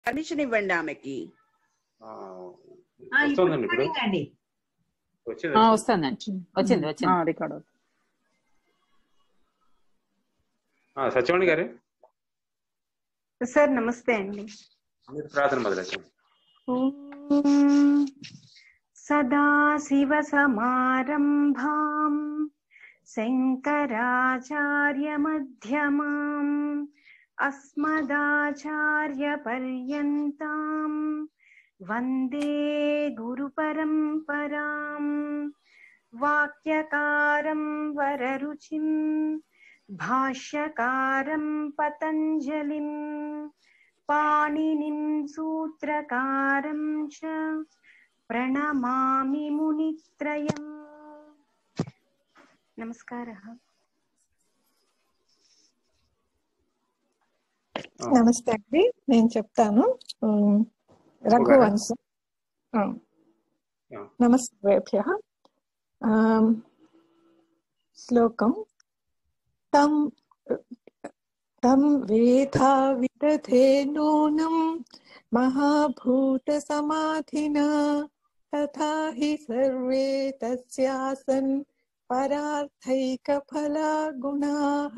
Permission ఇవ్వండి ఆమెకి ఆ, ఆ, ఇప్పుడు వస్తుందండి ఇప్పుడు recording అండి వచ్చింది ఆ, వస్తుందండి వచ్చింది వచ్చింది రికార్డ్ ఆ, సత్యవాణి గారు సార్ నమస్తే అండి మీరు ప్రార్థన మొదలెట్టండి సదాశివసమారంభాం శంకరాచార్యమధ్యమాం అస్మదాచార్యపర్యంతాం వందే గురుపరంపరాం వాక్యకారం వరరుచిం భాష్యకారం పతంజలిం పాణినిం సూత్రకారం చ ప్రణమామి మునిత్రయం నమస్కారः నమస్తే అండి నేను చెప్తాను ఉమ్, రఘువంశ ఆ. Yeah. నమస్తేభ్య ఆమ్, శ్లోకం తం తం వేధా విదధే నూనం మహాభూత సమాధినా తథా హి సర్వే తస్యాసన్ పరార్థైక ఫలా గుణాః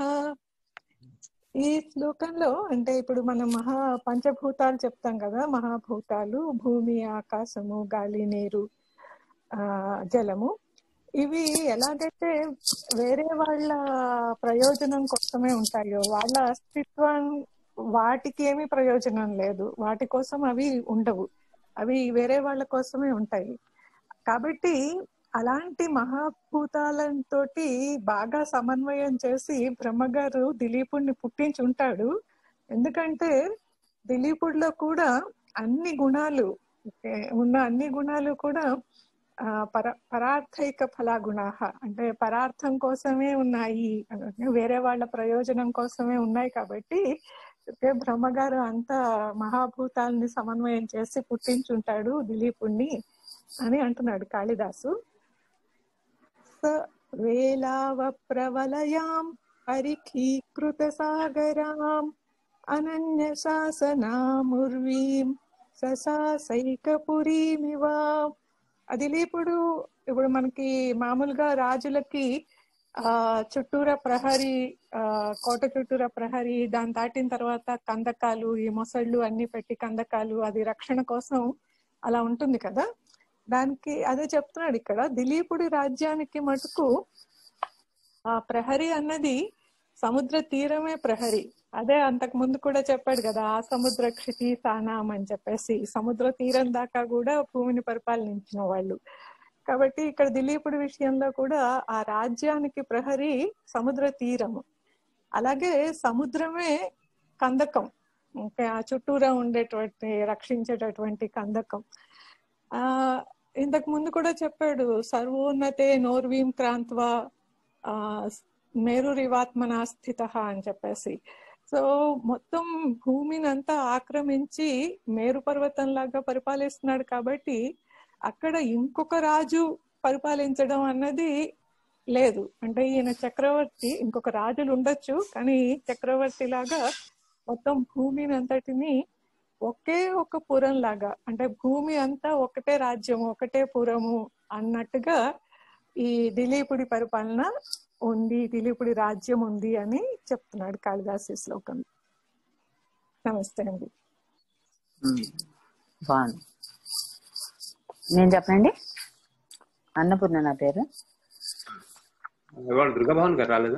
ఈ శ్లోకంలో అంటే ఇప్పుడు మనం మహా పంచభూతాలు చెప్తాం కదా మహాభూతాలు భూమి ఆకాశము గాలి నీరు ఆ జలము ఇవి ఎలాగైతే వేరే వాళ్ళ ప్రయోజనం కోసమే ఉంటాయో వాళ్ళ అస్తిత్వం వాటికి ఏమీ ప్రయోజనం లేదు వాటి కోసం అవి ఉండవు అవి వేరే వాళ్ళ కోసమే ఉంటాయి కాబట్టి అలాంటి మహాభూతాలతోటి బాగా సమన్వయం చేసి బ్రహ్మగారు దిలీపుడిని పుట్టించి ఉంటాడు ఎందుకంటే దిలీపుడిలో కూడా అన్ని గుణాలు ఏ, ఉన్న అన్ని గుణాలు కూడా ఆ, పర పరార్థైక ఫలాగుణాహ అంటే పరార్థం కోసమే ఉన్నాయి అంటే వేరే వాళ్ళ ప్రయోజనం కోసమే ఉన్నాయి కాబట్టి అయితే బ్రహ్మగారు అంత మహాభూతాలని సమన్వయం చేసి పుట్టించుంటాడు దిలీపుణ్ణి అని అంటున్నాడు కాళిదాసు స వేలావ ప్రవలయాం పరిఖీకృత సాగరాం అనన్య శాసనాముర్వీం ససాసైకపురీమివ అది ఇప్పుడు ఇప్పుడు మనకి మామూలుగా రాజులకి ఆ చుట్టూరా ప్రహరీ ఆ కోట చుట్టూరా ప్రహరీ దాన్ని దాటిన తర్వాత కందకాలు ఈ మొసళ్ళు అన్ని పెట్టి కందకాలు అది రక్షణ కోసం అలా ఉంటుంది కదా దానికి అదే చెప్తున్నాడు ఇక్కడ దిలీపుడి రాజ్యానికి మటుకు ఆ ప్రహరీ అన్నది సముద్ర తీరమే ప్రహరీ అదే అంతకు ముందు కూడా చెప్పాడు కదా ఆ సముద్ర క్షితి సానాం అని చెప్పేసి సముద్ర తీరం దాకా కూడా భూమిని పరిపాలించిన వాళ్ళు కాబట్టి ఇక్కడ దిలీపుడి విషయంలో కూడా ఆ రాజ్యానికి ప్రహరీ సముద్ర తీరము అలాగే సముద్రమే కందకం ఇంకా ఆ చుట్టూరా ఉండేటువంటి రక్షించేటటువంటి కందకం ఆ ఇంతకు ముందు కూడా చెప్పాడు సర్వోన్నతే నోర్వీం క్రాంత్వా ఆ మేరురివాత్మనా స్థిత అని చెప్పేసి సో మొత్తం భూమిని అంతా ఆక్రమించి మేరు పర్వతం లాగా పరిపాలిస్తున్నాడు కాబట్టి అక్కడ ఇంకొక రాజు పరిపాలించడం అన్నది లేదు అంటే ఈయన చక్రవర్తి ఇంకొక రాజులు ఉండొచ్చు కానీ చక్రవర్తి లాగా మొత్తం భూమిని అంతటిని ఒకే ఒక పురం లాగా అంటే భూమి అంతా ఒకటే రాజ్యం ఒకటే పురము అన్నట్టుగా ఈ దిలీపుడి పరిపాలన ఉంది దిలీపుడి రాజ్యం ఉంది అని చెప్తున్నాడు కాళిదాసు శ్లోకం నమస్తే అండి ఉమ్, బాగుంది నేను చెప్పండి అన్నపూర్ణ నా పేరు ఇవాళ దుర్గాభవన్ గారు రాలేదా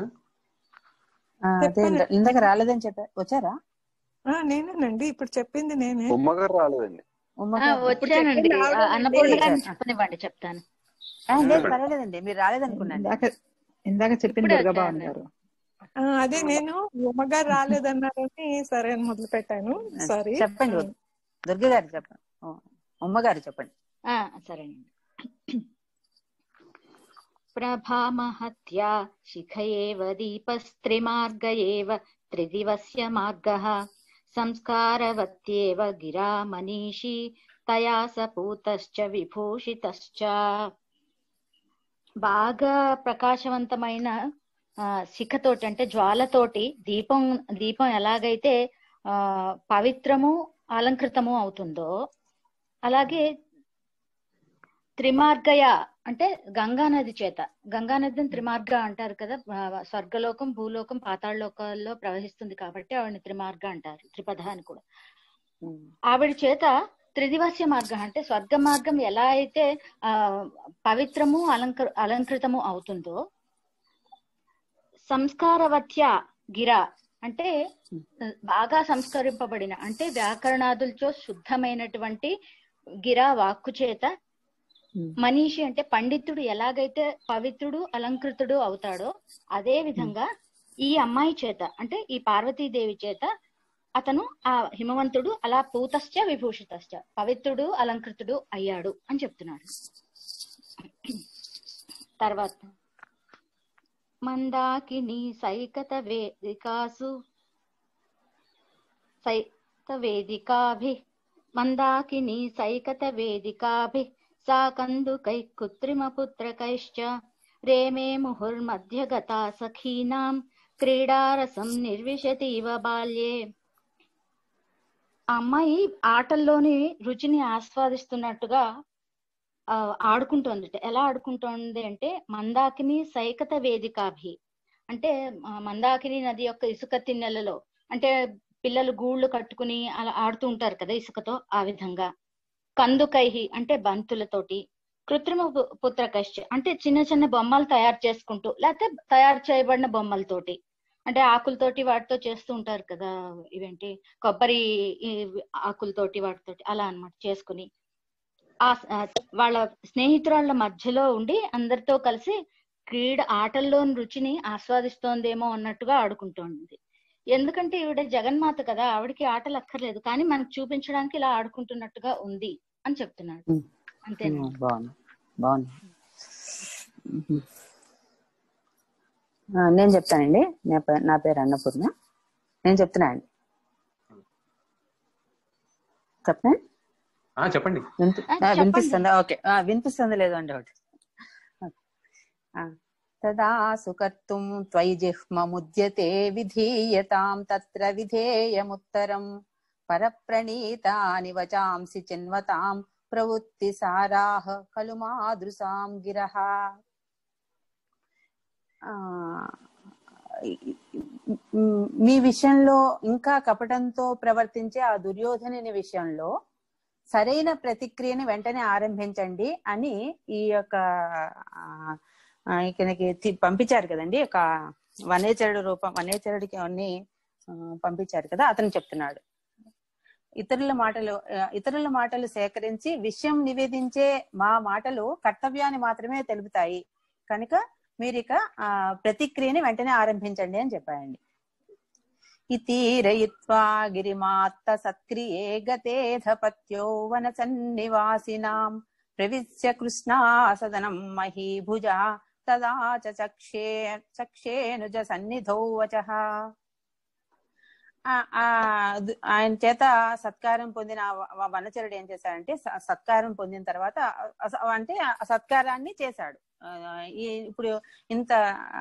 ఆ, అదే ఇంద- ఇందాక రాలేదని చెప్పారు వచ్చారా ఆ నేనేనండి ఇప్పుడు చెప్పింది నేనే బొమ్మగారు రాలేదండి ఉమ్మ ఆ, గారు. వచ్చానండి చెప్పింది ఆవిడ ఆ, అన్నపూర్ణ అండి. గారిని చెప్పనివ్వండి చెప్తాను ఆ, లేదు పర్వాలేదండి మీరు రాలేదనుకున్నాను ఇందాక ఇందాక చెప్పింది ఇప్పుడే దుర్గాభవన్ వచ్చాను. గారు ఆ, అదే నేను ఉమ్మగారు రాలేదన్నారని సరే అని మొదలు పెట్టాను సారీ చెప్పండి దుర్గ గారు చెప్పండి ఓ, ఉమ్మ గారు చెప్పండి ఆ, సరేనండి ప్రభామహత్యా శిఖ ఏవ దీపస్త్రిమార్గ ఏవ త్రిదివస్య మార్గः సంస్కారవత్యేవ గిరా మనీషి తయా సపూతశ్చ విభూషితశ్చ బాగా ప్రకాశవంతమైన ఆ, శిఖతోటి అంటే జ్వాలతోటి దీపం దీపం ఎలాగైతే ఆ పవిత్రము అలంకృతము అవుతుందో అలాగే త్రిమార్గయ అంటే గంగా నది చేత గంగా నదిని త్రిమార్గ అంటారు కదా ఆ, స్వర్గలోకం భూలోకం పాతాళ లోకాల్లో ప్రవహిస్తుంది కాబట్టి ఆవిడని త్రిమార్గ అంటారు త్రిపథ అని కూడా ఉమ్, ఆవిడ చేత త్రిదివస్య మార్గం అంటే స్వర్గ మార్గం ఎలా అయితే ఆ పవిత్రము అలంకృ అలంకృతము అవుతుందో సంస్కారవత్య గిర అంటే ఆ, బాగా సంస్కరింపబడిన అంటే వ్యాకరణాదులతో శుద్ధమైనటువంటి గిర వాక్కు చేత ఉమ్, మనీషి అంటే పండితుడు ఎలాగైతే పవిత్రుడు అలంకృతుడు అవుతాడో అదే విధంగా ఈ అమ్మాయి చేత అంటే ఈ పార్వతీదేవి చేత అతను ఆ హిమవంతుడు అలా పూతశ్చ విభూషితశ్చ పవిత్రుడు అలంకృతుడు అయ్యాడు అని చెప్తున్నాడు తర్వాత మందాకిని సైకత వేదికాసు సైత వేదికాభి మందాకిని సైకత వేదికాభి సా కందుకై కృత్రిమపుత్రకైశ్చ రేమే ముహుర్మధ్యగతా సఖీనాం క్రీడారసం నిర్విశతీవ బాల్యే ఆ అమ్మాయి ఆటల్లోని రుచిని ఆస్వాదిస్తున్నట్టుగా ఆ, ఆడుకుంటోంది ఎలా ఆడుకుంటోంది అంటే మందాకిని సైకత వేదికాభి అంటే ఆ, మందాకిని నది యొక్క ఇసుక తిన్నెలలో అంటే పిల్లలు గూళ్ళు కట్టుకుని అలా ఆడుతూ ఉంటారు కదా ఇసుకతో ఆ విధంగా కందుకైహి అంటే బంతులతోటి కృత్రిమ పు- పుత్రకశ్చ అంటే చిన్న చిన్న బొమ్మలు తయారు చేసుకుంటూ లేకపోతే తయారు చేయబడిన బొమ్మలతోటి అంటే ఆకులతోటి వాటితో చేస్తూ ఉంటారు కదా ఇవేంటి కొబ్బరి ఈ ఆకులతోటి వాటితోటి అలా అన్నమాట చేసుకుని ఆ స- ఆ వాళ్ళ స్నేహితురాళ్ళ మధ్యలో ఉండి అందరితో కలిసి క్రీడ ఆటల్లోని రుచిని ఆస్వాదిస్తోందేమో అన్నట్టుగా ఆడుకుంటోంది ఎందుకంటే ఈవిడ జగన్మాత కదా ఆవిడకి ఆటలు అక్కర్లేదు కానీ మనకు చూపించడానికి ఇలా ఆడుకుంటున్నట్టుగా ఉంది అని చెప్తున్నాడు ఉమ్. అంతేనా ఉమ్, బాగుంది బాగుంది ఉహు. ఆ, నేను చెప్తానండి నా పే- నా పేరు అన్నపూర్ణ నేను చెప్తున్నా అండి చెప్పనా ఆ, చెప్పండి వినిపి ఆ, ఆ, చెప్పండి. వినిపిస్తుందా ఓకే ఆ, వినిపిస్తుందా లేదో అండి ఒకటి ఆ. తదా సుకర్తుం త్వయి జిహ్మముద్యతే విధీయతాం తత్ర విధేయముత్తరం పరప్రణీతాని వచాంసి చిన్వతాం ప్రవృత్తి సారాహ ఖలు మాదృశాం గిరః ఆ, మీ విషయంలో ఇంకా కపటంతో ప్రవర్తించే ఆ దుర్యోధనుని విషయంలో సరైన ప్రతిక్రియని వెంటనే ఆరంభించండి అని ఈ యొక్క ఆ, ఆ, ఇతనికి తి- పంపించారు కదండి ఒక వనేచరుడు రూపం వనేచరుడికి అన్ని ఆ, పంపించారు కదా అతను చెప్తున్నాడు ఇతరుల మాటలు ఆ, ఇతరుల మాటలు సేకరించి విషయం నివేదించే మా మాటలు కర్తవ్యాన్ని మాత్రమే తెలుపుతాయి కనుక మీరిక ఆ ప్రతిక్రియని వెంటనే ఆరంభించండి అని చెప్పాయండి ఇతీరయిత్వా గిరిమాత్త సత్క్రియే గతేధపత్యో వన సన్నివాసినాం ప్రవిశ్య కృష్ణా సదనం మహీభుజ తదా చ చక్షే చక్షేనుజ సన్నిధౌ వచః ఆ- ఆ దు- ఆయన చేత సత్కారం పొందిన ఆ వ- వ- వనచరుడు ఏం చేశాడంటే స- సత్కారం పొందిన తర్వాత అస- అంటే ఆ సత్కారాన్ని చేశాడు ఆ, ఈ ఇప్పుడు ఇంత ఆ,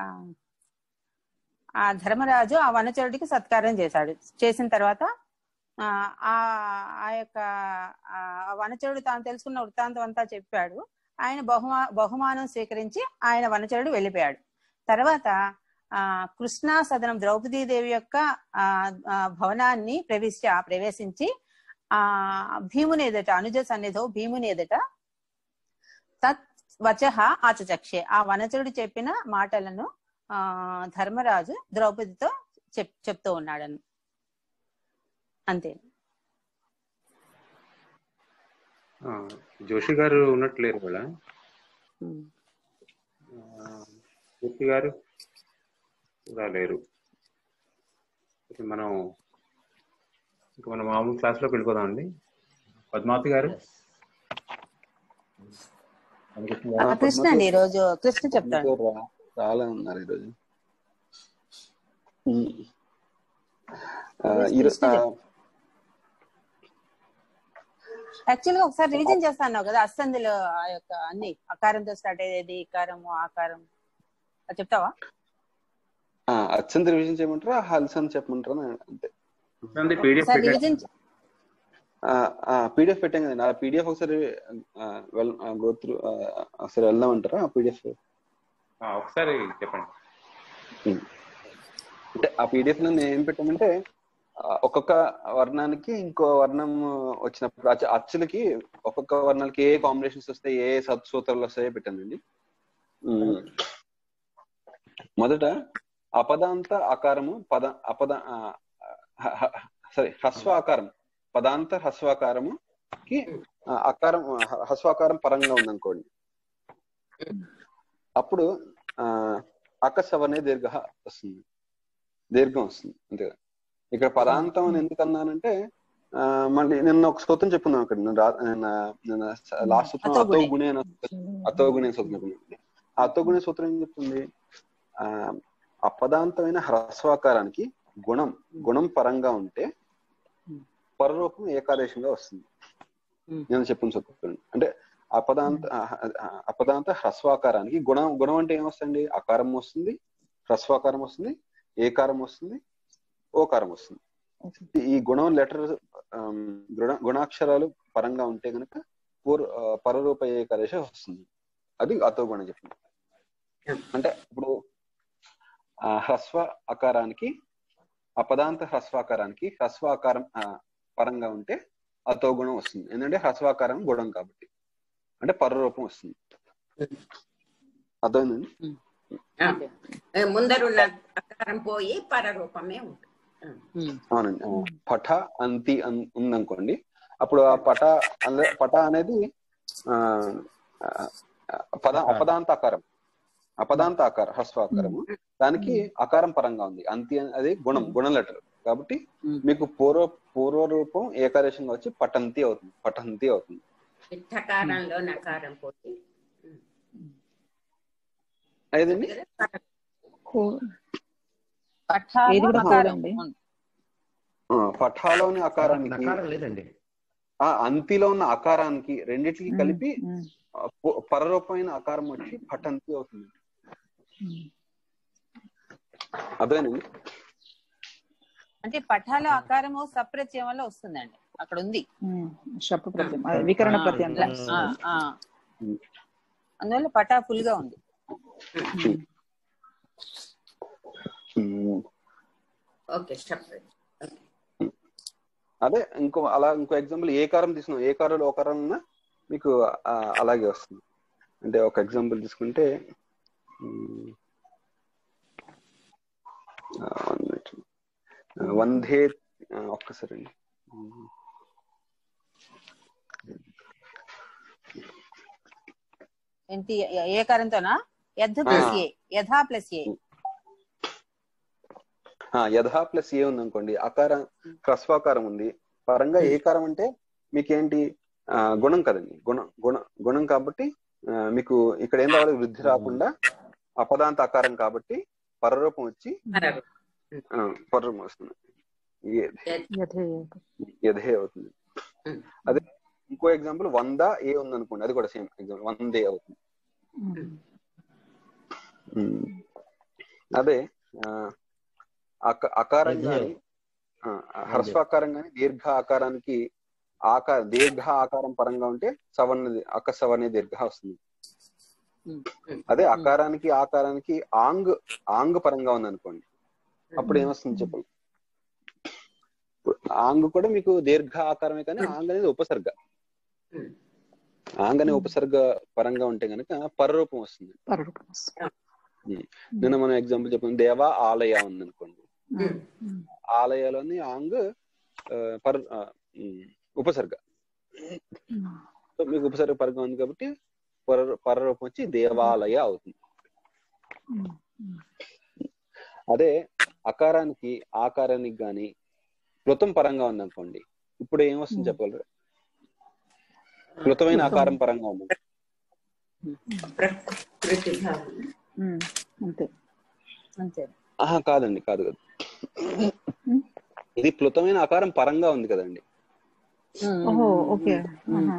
ఆ ధర్మరాజు ఆ వనచరుడికి సత్కారం చేశాడు చేసిన తర్వాత ఆ ఆ ఆ యొక్క ఆ వనచరుడు తాను తెలుసుకున్న వృత్తాంతం అంతా చెప్పాడు ఆయన బహుమా బహుమానం స్వీకరించి ఆయన వనచరుడు వెళ్ళిపోయాడు తర్వాత ఆ కృష్ణా సదనం ద్రౌపదీదేవి యొక్క ఆ ఆ, భవనాన్ని ప్రవేశ ప్రవేశించి ఆ భీముని ఎదుట అనుజ సన్నిధో భీముని ఎదుట తత్ వచహ ఆచచక్షే ఆ వనచరుడు చెప్పిన మాటలను ఆ ధర్మరాజు ద్రౌపదితో చెప్ చెప్తూ ఉన్నాడని అంతే ఆ, జోషి గారు ఉన్నట్లేరు కూడా ఉమ్. కీర్తి గారు కూడా లేరు ఇప్పుడు మనం ఇంకా మనం మామూలు క్లాస్లోకి వెళ్ళిపోదామండి పద్మావతి గారు ఆ, కృష్ణ అండి ఈరోజు కృష్ణ చెప్తాడు రాలే ఉన్నారు ఈరోజు ఉమ్. ఆ, ఈరో- ఆ, యాక్చువల్ గా ఒకసారి రివిజన్ చేస్తాను కదా అస్సందులు ఆ యొక్క అన్ని అకారంతో స్టార్ట్ అయ్యేది ఇకారము ఆకారం అది చెప్తావా ఆ, అచ్చంత రివిజన్ చేయమంటారా హల్సన్ చెప్పమంటారా అంతే పీడిఎఫ్ సార్ రివిజన్ పీడిఎఫ్ పెట్టాం కదండి ఆ పీడిఎఫ్ ఒకసారి గో త్రూ ఒకసారి వెళ్దామంటారా ఆ పీడిఎఫ్ ఆ, ఒకసారి చెప్పండి అంటే ఆ పీడిఎఫ్ లో నేను ఏం పెట్టామంటే ఆ, ఒక్కొక్క వర్ణానికి ఇంకో వర్ణం వచ్చినప్పుడు అచ్చు- అచ్చులకి ఒక్కొక్క వర్ణాలకి ఏ కాంబినేషన్స్ వస్తాయి ఏ సత్ సూత్రాలు వస్తాయో పెట్టానండి ఉమ్. మొదట అపదాంత ఆకారము పద అపద సారీ హ్రస్వ ఆకారం పదాంత హ్రస్వాకారము కి ఆ, ఆకారం హ- హ్రస్వాకారం పరంగా ఉందనుకోండి అప్పుడు ఆ అకసవనే దీర్ఘ వస్తుంది దీర్ఘం వస్తుంది అంతే ఇక్కడ పదాంతం అని ఎందుకు అన్నానంటే ఆ, మళ్ళీ నిన్న ఒక సూత్రం చెప్పుకున్నాం అక్కడ నిన్న రా- నిన్న నిన్న లాస్ట్ సూత్రం అతో అతో గుణే. గుణే అని అతో గుణే సూత్రం చెప్పుకున్నాం ఆ అతో గుణే సూత్రం ఏం చెప్తుంది ఆ అపదాంతమైన హ్రస్వాకారానికి గుణం గుణం పరంగా ఉంటే పరరూపం ఏకాదేశంగా వస్తుంది Hmm. నేను చెప్పిన సూత్రం అంటే అపదాంత ఆ- ఆ- అపదాంత హ్రస్వాకారానికి గుణం గుణం అంటే ఏమొస్తుంది అకారం వస్తుంది హ్రస్వాకారం వస్తుంది ఏకారం వస్తుంది ఓకారం వస్తుంది ఈ గుణం లెటర్ గుణ గుణాక్షరాలు పరంగా ఉంటే కనుక పూర్ ఆ, పరరూప ఏకాదశ వస్తుంది అది అతో గుణం చెప్పింది అంటే ఇప్పుడు ఆ, హ్రస్వ అకారానికి అపదాంత హ్రస్వాకారానికి హ్రస్వాకారం ఆ, పరంగా ఉంటే అతో గుణం వస్తుంది ఎందుకంటే హ్రస్వాకారం గుణం కాబట్టి అంటే పరరూపం వస్తుంది అర్థమైందండి ఆ. ఏ, ముందరున్న అకారం పోయి పరరూపమే ఉంటుంది ఉమ్. అవునండి ఆ, పఠ అంతి అన్- ఉందనుకోండి అప్పుడు ఆ పట అనే- పట అనేది ఆ ఆ, పద అపదాంత ఆకారం అపదాంత ఆకారం హ్రస్వాకారము దానికి ఆకారం పరంగా ఉంది అంతి అనే- అది గుణం గుణ లెటర్ కాబట్టి Hmm. మీకు పూర్వ పూర్వ రూపం ఏకాదేశంగా వచ్చి పటంతి అవుతుంది పటంతి అవుతుంది ఇట్టకారంలో నకారం పోయి అదేండి పఠాలో ఏది కూడా అకారం చూడండి. ఉంది. ఆ, పఠాలోని ఆకారానికి నకారం లేదండి ఆ అంతిలో ఉన్న ఆకారానికి రెండిటికి కలిపి ఉమ్, ఆ, పు- పరరూపమైన ఆకారం వచ్చి పటంతి అవుతుంది ఉమ్. అదేనండి అంటే పఠాలో ఆకారము సప్రత్యయం వల్ల వస్తుందండి అక్కడ ఉంది ఉమ్. శప్ర ప్రత్యయం అదే వికరణ ఆ, ప్రత్యయం ఇట్లా, ఆ, ఆ. అందువల్ల పటా ఫుల్ గా ఉంది ఉమ్. ఓకే సెపరేట్ అదే ఇంకో అలా ఇంకో ఎగ్జాంపుల్ ఏ కారం తీసుకున్నాం ఏ కారంలో ఒక కారం ఉన్నా మీకు ఆ, అలాగే వస్తుంది అంటే ఒక ఎగ్జాంపుల్ తీసుకుంటే ఉమ్, ఆ, one minute. ఆ, వందే ఆ, ఒక్కసారి అండి ఉమ్. ఏంటి ఏ కారంతోనా యద్ధ ప్లస్ ఏ యథా ప్లస్ ఏ ఆ, యథా ప్లస్ ఏ ఉంది అనుకోండి అకారం హ్రస్వాకారం ఉంది పరంగా ఏకారం అంటే మీకేంటి ఆ, గుణం కదండి గుణం గుణ గుణం కాబట్టి ఆ, మీకు ఇక్కడ ఏం రావాలి వృద్ధి రాకుండా అపదాంత ఆకారం కాబట్టి పరరూపం వచ్చి ఆ, పరరూపం వస్తుంది ఏ- యథేయక. యథే అవుతుంది అదే ఇంకో ఎగ్జాంపుల్ వంద ఏ ఉంది అనుకోండి అది కూడా సేమ్ ఎగ్జాంపుల్ వందే అవుతుంది ఉమ్. ఉమ్. అదే ఆ, అక- అకారం యథే. కానీ హ్రస్వాకారం కానీ దీర్ఘ ఆకారానికి ఆకార దీర్ఘ ఆకారం పరంగా ఉంటే సవర్ణ అక్క సవర్ణ దీర్ఘ వస్తుంది అదే అకారానికి ఆకారానికి ఆంగ్ ఆంగ్ పరంగా ఉంది అనుకోండి అప్పుడు ఏమొస్తుంది చెప్పండి ఇప్పుడు ఆంగ్ కూడా మీకు దీర్ఘ ఆకారమే కానీ ఆంగ్ అనేది ఉపసర్గ ఆంగ్ అనే ఉపసర్గ పరంగా ఉంటే గనక పరరూపం వస్తుంది పరరూపం. ఉమ్. నిన్న మనం ఎగ్జాంపుల్ చెప్పాం దేవ ఆలయ ఉంది అనుకోండి ఉమ్. ఉమ్. ఆలయాలోని ఆంగ్ ఆ, పర ఆ, ఉమ్, ఉపసర్గ ఉమ్. సో మీకు ఉపసర్గ పరంగా ఉంది కాబట్టి పర పరరూపం వచ్చి దేవాలయ అవుతుంది ఉమ్. ఉమ్. అదే అకారానికి ఆకారానికి గాని ప్లుతం పరంగా ఉంది అనుకోండి ఇప్పుడు ఏమొస్తుంది చెప్పగలరు ప్లుతమైన ఆకారం పరంగా ఉంది ప్రకృతి భావం ఉమ్. అంతే అంతే ఆహా కాదండి కాదు కాదు ఉమ్. ఇది ప్లుతమైన ఆకారం పరంగా ఉంది కదండి ఓహో ఓకే ఆహా.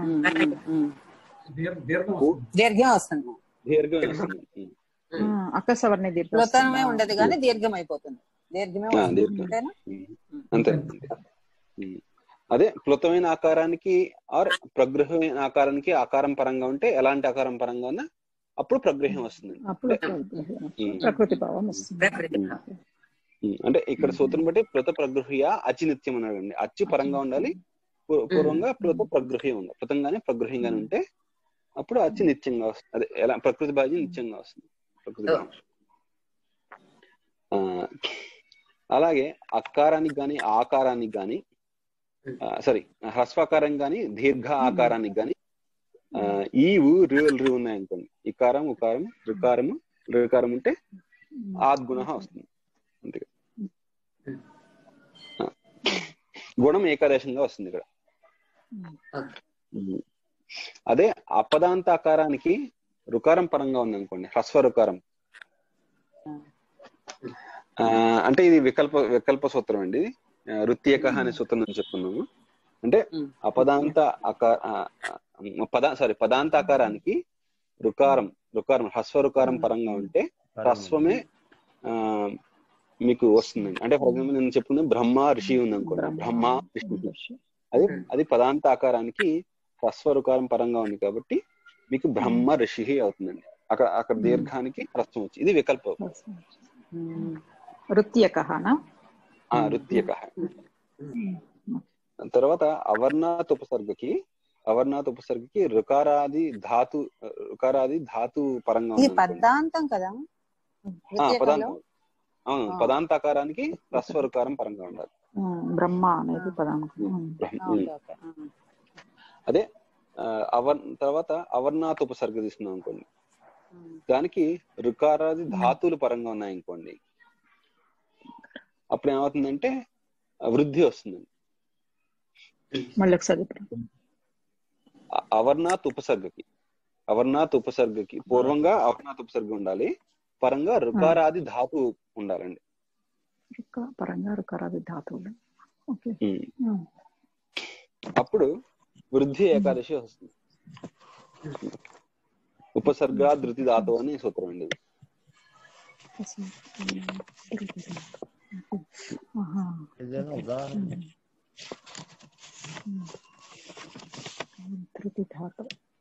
దీర్ఘం వస్తుంది దీర్ఘం వస్తుంది ఉమ్. ఆ, అక్క సవర్ణ దీర్ఘ ప్లుతనమే ఉండదు కానీ దీర్ఘం అయిపోతుంది దీర్ఘమే ఆ, వస్తుంది దీర్ఘం. అంతేనా ఉమ్. అంతే అంతే. ఉమ్. అదే ప్లుతమైన ఆకారానికి ఆర్ ప్రగృహమైన ఆకారానికి ఆకారం పరంగా ఉంటే ఎలాంటి ఆకారం పరంగా ఉన్నా అప్పుడు ప్రగృహ్యం వస్తుంది అప్పుడు ఉమ్. ప్రకృతి భావం వస్తుంది ప్రకృతి ఉమ్. ఉమ్. అంటే ఇక్కడ సూత్రం బట్టి ప్లుత ప్రగృహ్య అచి నిత్యం అన్నాడండి అచ్చి పరంగా ఉండాలి పూ- పూర్వంగా ప్లుత ప్రగృహ్యం ఉండాలి ప్లుతంగానే ప్రగృహ్యంగానే ఉంటే అప్పుడు అచ్చి నిత్యంగా వస్తుంది అదే ఎలా ప్రకృతి భాజి నిత్యంగా వస్తుంది ప్రకృతి భాజి ఆ, అలాగే అకారానికి గాని ఆకారానికి గాని సారీ హ్రస్వాకారం గాని దీర్ఘ ఆకారానికి గాని ఆ, ఈవు రివల్ రి ఉన్నాయి అనుకోండి ఇకారం ఉకారం రికారము రికారం ఉంటే ఆద్గుణ వస్తుంది అంతే ఆ. గుణం ఏకాదేశంగా వస్తుంది ఇక్కడ ఉమ్. అదే అపదాంత ఆకారానికి రుకారం పరంగా ఉంది అనుకోండి హ్రస్వ రుకారం ఆ, అంటే ఇది వికల్ప వికల్ప సూత్రం అండి ఇది ఆ, వృత్తియక అనే సూత్రం అని చెప్పుకున్నాము అంటే అపదాంత అకా- ఆ, ఆ, పద సారీ పదాంత ఆకారానికి రుకారం రుకారం హ్రస్వ రుకారం పరంగా ఉంటే హ్రస్వమే ఆ, మీకు వస్తుందండి అంటే ఫర్ ఎగ్జాంపుల్ నేను చెప్పుకున్న బ్రహ్మ ఋషి ఉంది అనుకోండి బ్రహ్మ ఋషి అది అది పదాంత ఆకారానికి హ్రస్వ రుకారం పరంగా ఉంది కాబట్టి మీకు బ్రహ్మ ఋషి అవుతుందండి అక్కడ అక్కడ దీర్ఘానికి హ్రస్వం వచ్చి ఇది వికల్పం వృత్తియకనా ఆ వృత్తియక తర్వాత అవర్ణాత్ ఉపసర్గకి అవర్ణాత్ ఉపసర్గకి రుకారాది ధాతు రుకారాది ధాతు పరంగా ఇది ఉంది అనుకోండి. పదాంతం కదా ఆ, వృత్తియకలో పదాంతం అవును ఆ. పదాంతకారానికి హ్రస్వరుకారం పరంగా ఉండాలి బ్రహ్మ అనేది పదానికి బ్రహ్మ. ఆ, ఓకే ఓకే ఆ. అదే ఆ, అవర్ తర్వాత అవర్ణాత్ ఉపసర్గ తీసుకున్నాం అనుకోండి దానికి రుకారాది ధాతువులు పరంగా ఉన్నాయి అనుకోండి అప్పుడు ఏమవుతుందంటే ఆ, వృద్ధి వస్తుందండి మళ్ళీ ఒకసారి చెప్పండి. అ- అవర్ణాత్ ఉపసర్గకి అవర్ణాత్ ఉపసర్గకి పూర్వంగా అవర్ణాత్ ఉపసర్గ ఉండాలి పరంగా రుకారాది ధాతు ఉండాలండి రుక పరంగా రుకారాది ధాతువులు ఓకే ఉమ్. అప్పుడు వృద్ధి ఏకాదశి వస్తుంది ఉపసర్గ ధృతి ధాతు అని సూత్రం అండి ఇది. ఆహా. ధృతి ధాతు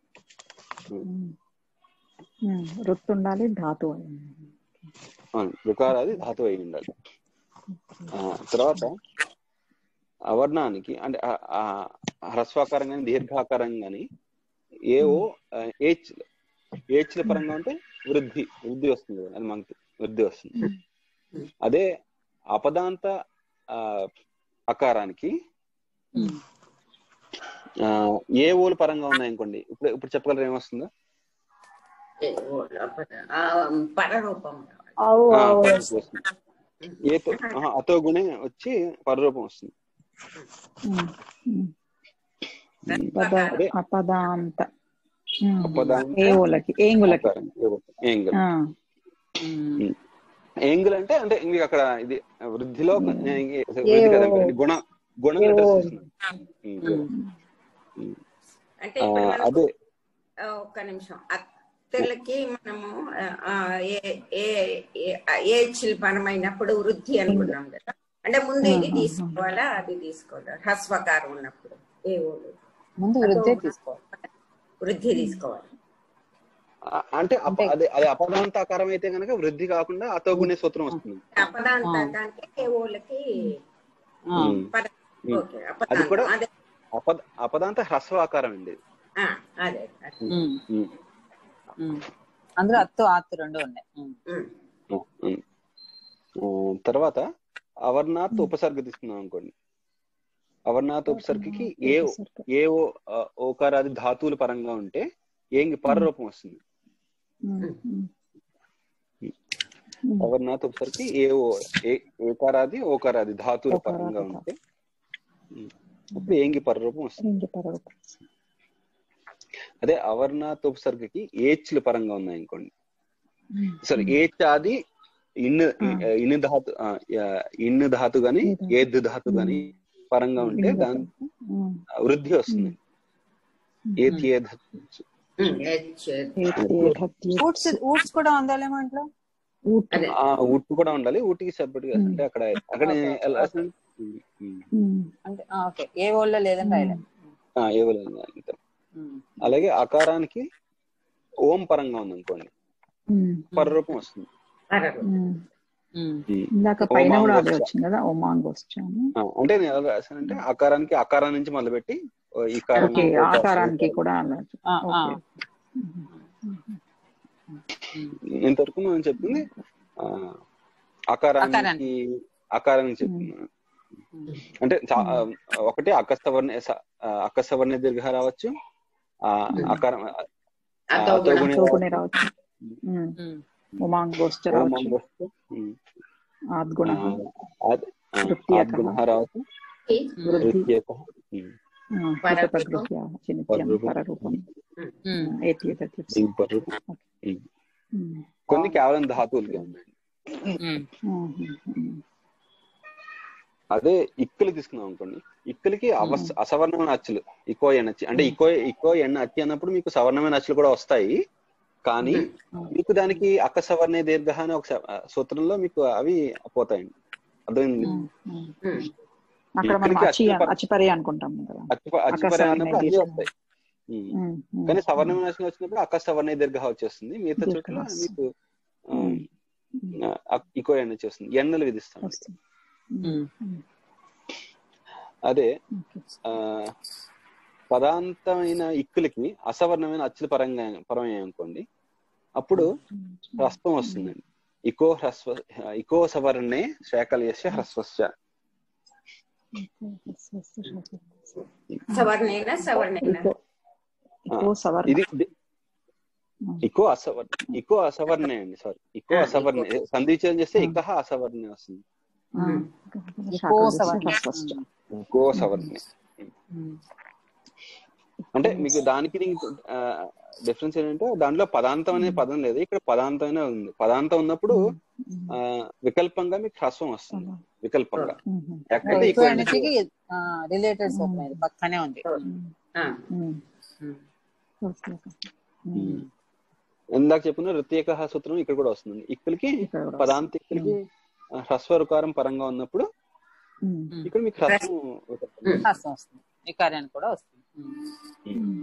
వృత్తి ఉండాలి ధాతు అవును, రుకారాది ధాతు అయి ఉండాలి ఆ, తర్వాత అవర్ణానికి అంటే ఆ- ఆ హ్రస్వాకారం కానీ దీర్ఘాకారం కానీ ఏవో ఏచ్ ఏచ్ల పరంగా ఉంటే వృద్ధి వృద్ధి వస్తుంది కదా, అది మనకి వృద్ధి వస్తుంది అదే అపదాంత ఆ, అకారానికి ఆ, ఏ ఓలు పరంగా ఉన్నాయనుకోండి ఇప్పుడు ఇప్పుడు చెప్పగలరు ఏమొస్తుందో ఏ ఓ లోపల. ఆ, పరరూపం ఆ, వస్తుంది. ఏతో ఆహా, అతో గుణే వచ్చి పరరూపం వస్తుంది పద అదే అపదాంత అపదాంత ఏవులకి ఏంగులకి ఆకారం, ఏవో, ఏంగల్ ఆ. ఏంగిల్ అంటే అంటే ఇంక అక్కడ ఇది వృద్ధిలో వృద్ధి కదండి గుణ గుణ లెటర్స్ ఇస్తున్నాం. ఉమ్. అంటే ఆ, ఇప్పుడు మనకు అదే ఆ, ఒక్క నిమిషం అత్తలకి మనము ఆ, ఏ ఏ ఏ- ఏ శిల్పనమైనప్పుడు వృద్ధి అనుకున్నాం కదా అంటే ముందు ఇది తీసుకోవాలా అది తీసుకోవాలా హ్రస్వకారం ఉన్నప్పుడు ఏ ఊరు ముందు వృద్ధి తీసుకోవాలి వృద్ధి తీసుకోవాలి ఆ, అంటే అప- అదే అదే అపదాంతాకారం అయితే కనుక వృద్ధి కాకుండా అతో గుణే సూత్రం వస్తుంది అపదాంత అంటే ఏ ఊళ్ళకి ఉమ్. పద ఉమ్. ఓకే అది కూడా అపదాంతం అదే అపద అపదాంత హ్రస్వ ఆకారం అండి ఇది. ఆ, అదే అదే. ఉమ్, ఉమ్. ఉమ్. అందులో అత్తు ఆత్తు రెండు ఉన్నాయి ఉమ్. ఉమ్. ఉమ్. ఉమ్, తర్వాత అవర్నాథ్ ఉపసర్గ తీసుకున్నాం అనుకోండి అవర్నాథ్ ఉపసర్గకి ఏ ఏ ఓ- ఆ, ఓకారాది ధాతువుల పరంగా ఉంటే ఏంగి పరరూపం వస్తుంది అవర్నాథ్ ఉపసర్గకి ఏ ఓ ఏ ఏకారాది ఓకారాది ధాతువుల పరంగా ఉంటే ఉమ్, అప్పుడు ఏంగి పరరూపం వస్తుంది ఇంక పరవత అదే అవర్నాథ్ ఉపసర్గకి ఏచ్ల పరంగా ఉన్నాయి అనుకోండి సరే ఏచాది ఇన్ను ఇన్ను ధాతు ఆ, ఆ, ఇన్ను ధాతు గాని ఏద్ ధాతు గాని పరంగా ఉంటే దాని వృద్ధి వస్తుంది ఏతి ఏద్ ఉమ్, హెచ్. ఊట్స్ ఊట్స్ కూడా ఉండాలేమో ఇంట్లో అదే ఆ ఊట్టు కూడా ఉండాలి ఊటికి సెపరేట్ గా అంటే అక్కడ అక్కడ ఎలా రాసింది? ఉమ్, ఉమ్. ఉమ్, అంటే ఓకే ఏ ఓళ్ళో లేదని రాయలేదు ఆ, ఏ ఊళ్ళో అంటాం అలాగే అకారానికి ఓం పరంగా ఉంది అనుకోండి ఉమ్, పరరూపం వస్తుంది ఉమ్. ఉమ్. ఇందాక పైన కూడా అదే ఓమాంగోచ్చ. వచ్చింది కదా ఓమాంగ్ వచ్చాను ఆ, అంటే నేను ఎలా రాశానంటే అకారానికి అకారం నుంచి మొదలుపెట్టి ఓ ఈ కారం ఓకే ఓ కారం, ఆకారానికి ఓ కారం. కూడా అలా ఆ, ఆ. ఓకే ఇంతవరకు మనం చెప్పింది ఆ, అకారానికి అకారానికి. అకారానికి చెప్తున్నాను అంటే చా- ఆ, ఒకటి అకస్తవర్ణ అకస్తవర్ణ దీర్ఘ రావచ్చు ఆ, అకారం ఆ, అతోగుణ. అతోగుణ చోకునే రావచ్చు ఉమ్. ఉమ్. ఉమాంగ్ గోష్ఠ రావచ్చు ఓమాంగోచ్చ. ఉమ్. ఆద్గుణ ఆ, ఆద్- ఆ, తృప్తియకః. ఆద్గుణః రావచ్చు వృద్ధి తృతీయకః. ఉమ్. హితపగ్రహ్య చినిత్యం పరరూపం. పరరూపం ఉమ్. ఏత్యేతత్యుత్స. ఈ పర్రూపం. ఉమ్. ఉమ్. కొన్ని కేవలం ధాతువులకే ఉన్నాయి ఉమ్. ఉమ్, ఉమ్, అదే ఇక్కులు తీసుకున్నాం అనుకోండి ఇక్కులకి అవస్ అసవర్ణమైన అచ్చులు ఇకో ఎన్నచ్చి అంటే ఇకో ఇకో ఎన్న అచ్చి అన్నప్పుడు మీకు సవర్ణమైన అచ్చులు కూడా వస్తాయి కానీ మీకు దానికి అక్క సవర్ణ దీర్ఘ అనే ఒక స- సూత్రంలో మీకు అవి పోతాయండి అర్థమైంది ఉమ్, ఉమ్. అక్కడ మనం ఇక్కడికి అచి అచ్చుపర- అచిపరి అనుకుంటాం కదా అచ్చుప అచ్చుపర అకసవర్ణ అన్నప్పుడు అన్నీ దీర్ఘ. వస్తాయి ఉమ్. ఉమ్, ఉమ్, కానీ సవర్ణమైన అచ్చులు వచ్చినప్పుడు అక్క సవర్ణ దీర్ఘ వచ్చేస్తుంది మిగతా దీర్ఘ చోట్ల వస్తుంది. మీకు ఆ, ఉమ్. ఆ, ఇకో ఎన్న వచ్చేస్తుంది ఎన్నలు విధిస్తాం వస్తుంది. ఉమ్. ఉమ్, అదే ఓకే. ఆ పదాంతమైన ఇక్కులకి అసవర్ణమైన అచ్చుల పరంగా పరమయ్యాయి అనుకోండి అప్పుడు హ్రస్వం వస్తుందండి ఇకో హ్రస్వ ఇకో సవర్ణే శాకలయస్య హ్రస్వస్య సవర్ణేన సవర్ణేన ఇకో ఇకో సవర్ణ ఇది ఇది- ఇకో అసవర్ణ ఇకో అసవర్ణే అండి సారీ ఇకో ఆ, అసవర్ణ ఇకో. సంధిచయం చేస్తే ఇకహ అసవర్ణే వస్తుంది ఆ, ఎక్కువ శాకలయస్య సవర్ణ. హ్రస్వశ్చ. ఇకో సవర్ణే ఉమ్. అంటే మీకు దానికి దీనికి డిఫరెన్స్ ఏంటంటే దాంట్లో పదాంతం అనే పదం లేదు ఇక్కడ పదాంతం అనే ఉంది పదాంతం ఉన్నప్పుడు ఆ, వికల్పంగా మీకు హ్రస్వం వస్తుంది వికల్పంగా ఉమ్, ఎక్కడైతే ఎక్కువ ఎక్కువ ఎనర్జీకి రిలేటెడ్ సూత్రం ఇది పక్కనే ఉంది ఉమ్, ఆ, ఉమ్. ఉమ్. Okay, okay. ఉమ్, ఇందాక చెప్పిన రుత్యేక సూత్రం ఇక్కడ కూడా వస్తుంది ఇక్కడికి ఇక్కడ కూడా పదాంత ఇక్కడికి హ్రస్వరుకారం పరంగా ఉన్నప్పుడు ఉమ్, ఇక్కడ మీకు హ్రస్వం ఉమ్. హస్తం వస్తుంది ఈ కార్యానికి కూడా వస్తుంది ఉమ్. ఉమ్.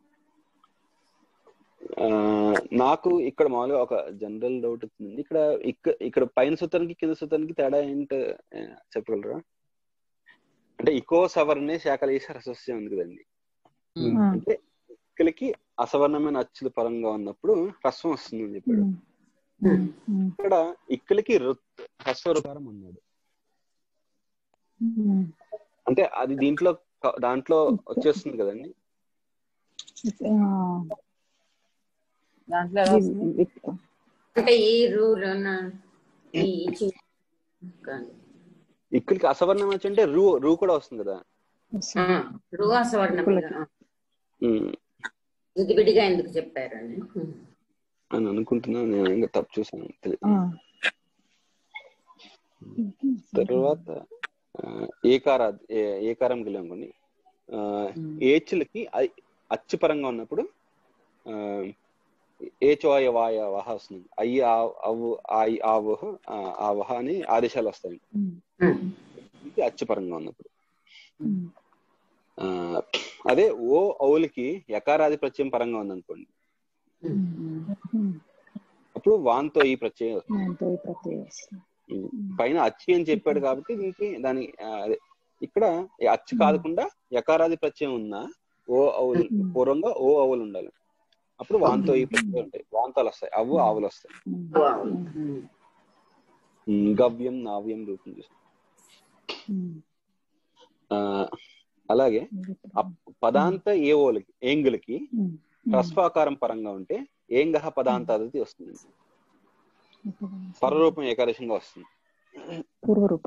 ఆ, నాకు ఇక్కడ మామూలుగా ఒక జనరల్ డౌట్ వచ్చింది ఇక్కడ ఇక్క- ఇక్కడ పైన సూత్రానికి కింద సూత్రానికి తేడా ఏంటి ఆ, చెప్పగలరా అంటే ఇకో సవర్ణే శాఖలేసి హ్రస్వస్య ఉంది కదండి ఉమ్. ఆ, అంటే ఇక్కడికి అసవర్ణమైన అచ్చుల పరంగా ఉన్నప్పుడు హ్రస్వం వస్తుంది అని చెప్పాడు ఉమ్, ఉమ్, ఉమ్, ఇక్కడ ఇక్కడికి రుత్ హ్రస్వరుకారం అన్నాడు ఉమ్. అంటే అది దీంట్లో క- దాంట్లో వచ్చేస్తుంది కదండి ఆ, దాంట్లో ఎలా ఇది- వస్తుంది ఇది- అంటే ఈ రూల్ ఈ చి- ఇక్కడికి అసవర్ణం వచ్చి అంటే రూ రూ కూడా వస్తుంది కదా ఆ, రూ అసవర్ణం ఉమ్, ఇది విడిగా ఎందుకు చెప్పారని అని అనుకుంటున్నా నేను ఇంకా తప్పు చూసాను తెలి- ఆ. తర్వాత ఆ, ఏకార ఏ- ఏకారం గెలి అనుకోండి ఆ, ఏచులకి ఐ- అచ్చు పరంగా ఉన్నప్పుడు ఆ, ఏచోయ వాయ వహ వస్తుంది అయ్యి ఆ- అవు ఆయి ఆవహ ఆ, ఆవహ అని ఆదేశాలు వస్తాయి ఉమ్, ఇది అచ్చు పరంగా ఉన్నప్పుడు ఉమ్, ఆ, అదే ఓ ఔలకి యకారాది ప్రత్యయం పరంగా ఉందనుకోండి ఉమ్. అప్పుడు వాంతో ఈ ప్రత్యయం వస్తుంది దాంతో ఈ ప్రత్యయం వస్తుంది. ఉమ్. పైన అచ్చి అని చెప్పాడు కాబట్టి దీనికి దాని ఆ, అదే ఇక్కడ ఈ అచ్చు కాకుండా యకారాది ప్రత్యయం ఉన్నా ఓ అవులు ఉమ్. పూర్వంగా ఓ అవులు ఉండాలి అప్పుడు వాంతో ఈ ప్రత్యయం ఉంటాయి వాంతాలు వస్తాయి అవు ఆవులు వస్తాయి ఉమ్, ఉమ్. ఉమ్, గవ్యం నావ్యం రూపం చూస్తాం ఉమ్. ఆ, అలాగే ఆ పదాంత ఏ ఓలకి ఏంగులకి ఉమ్, హ్రస్వాకారం పరంగా ఉంటే ఏంగహ పదాంతాది వస్తుంది పరరూపం ఏకాదశంగా వస్తుంది పూర్వరూపం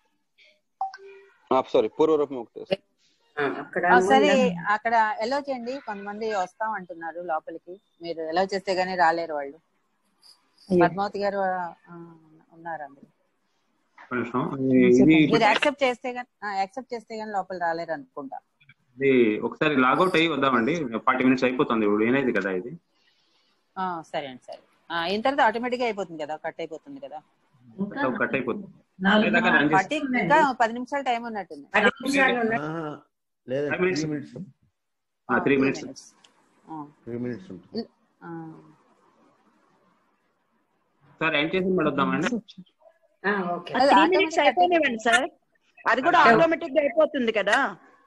సారీ పూర్వరూపం ఒకటి వస్తుంది ఆ, అక్కడ ఆ, సరే ముందు- అక్కడ ఎలో చేయండి కొంతమంది వస్తాం అంటున్నారు లోపలికి మీరు ఎలో చేస్తే గానీ రాలేరు వాళ్ళు అయ్యో. పద్మావతి గారు ఆ, ఉన్నారు అందులో ఒక నిమిషం. ఇది మీరు యాక్సెప్ట్ చేస్తే గానీ యాక్సెప్ట్ చేస్తే గానీ లోపల రాలేరు అనుకుంటా ఇది ఒకసారి లాగౌట్ అయ్యి వద్దామండి ఫార్టీ మినిట్స్ అయిపోతుంది ఇప్పుడు ఏనైంది కదా ఇది ఆ, సరే అండి సరే ఆ, అయిన తర్వాత ఆటోమేటిక్ గా అయిపోతుంది కదా కట్ అయిపోతుంది కదా కట్ అయిపోతుంది అదే దాకా రన్ చేసి పట్టి ఇంకా పది నిమిషాలు టైం ఉన్నట్టుంది పది నిమిషాలు ఉన్నాయి ఆహా, లేదా Five three minutes. Minutes three minutes three minutes ఉంటుంది సార్ ఎండ్ చేసి మళ్ళీ వద్దామండి ఆ, ఓకే అది త్రీ automatic మినిట్స్ అయిపోయినాయండి సార్ అది కూడా ఆటోమేటిక్ గా అయిపోతుంది కదా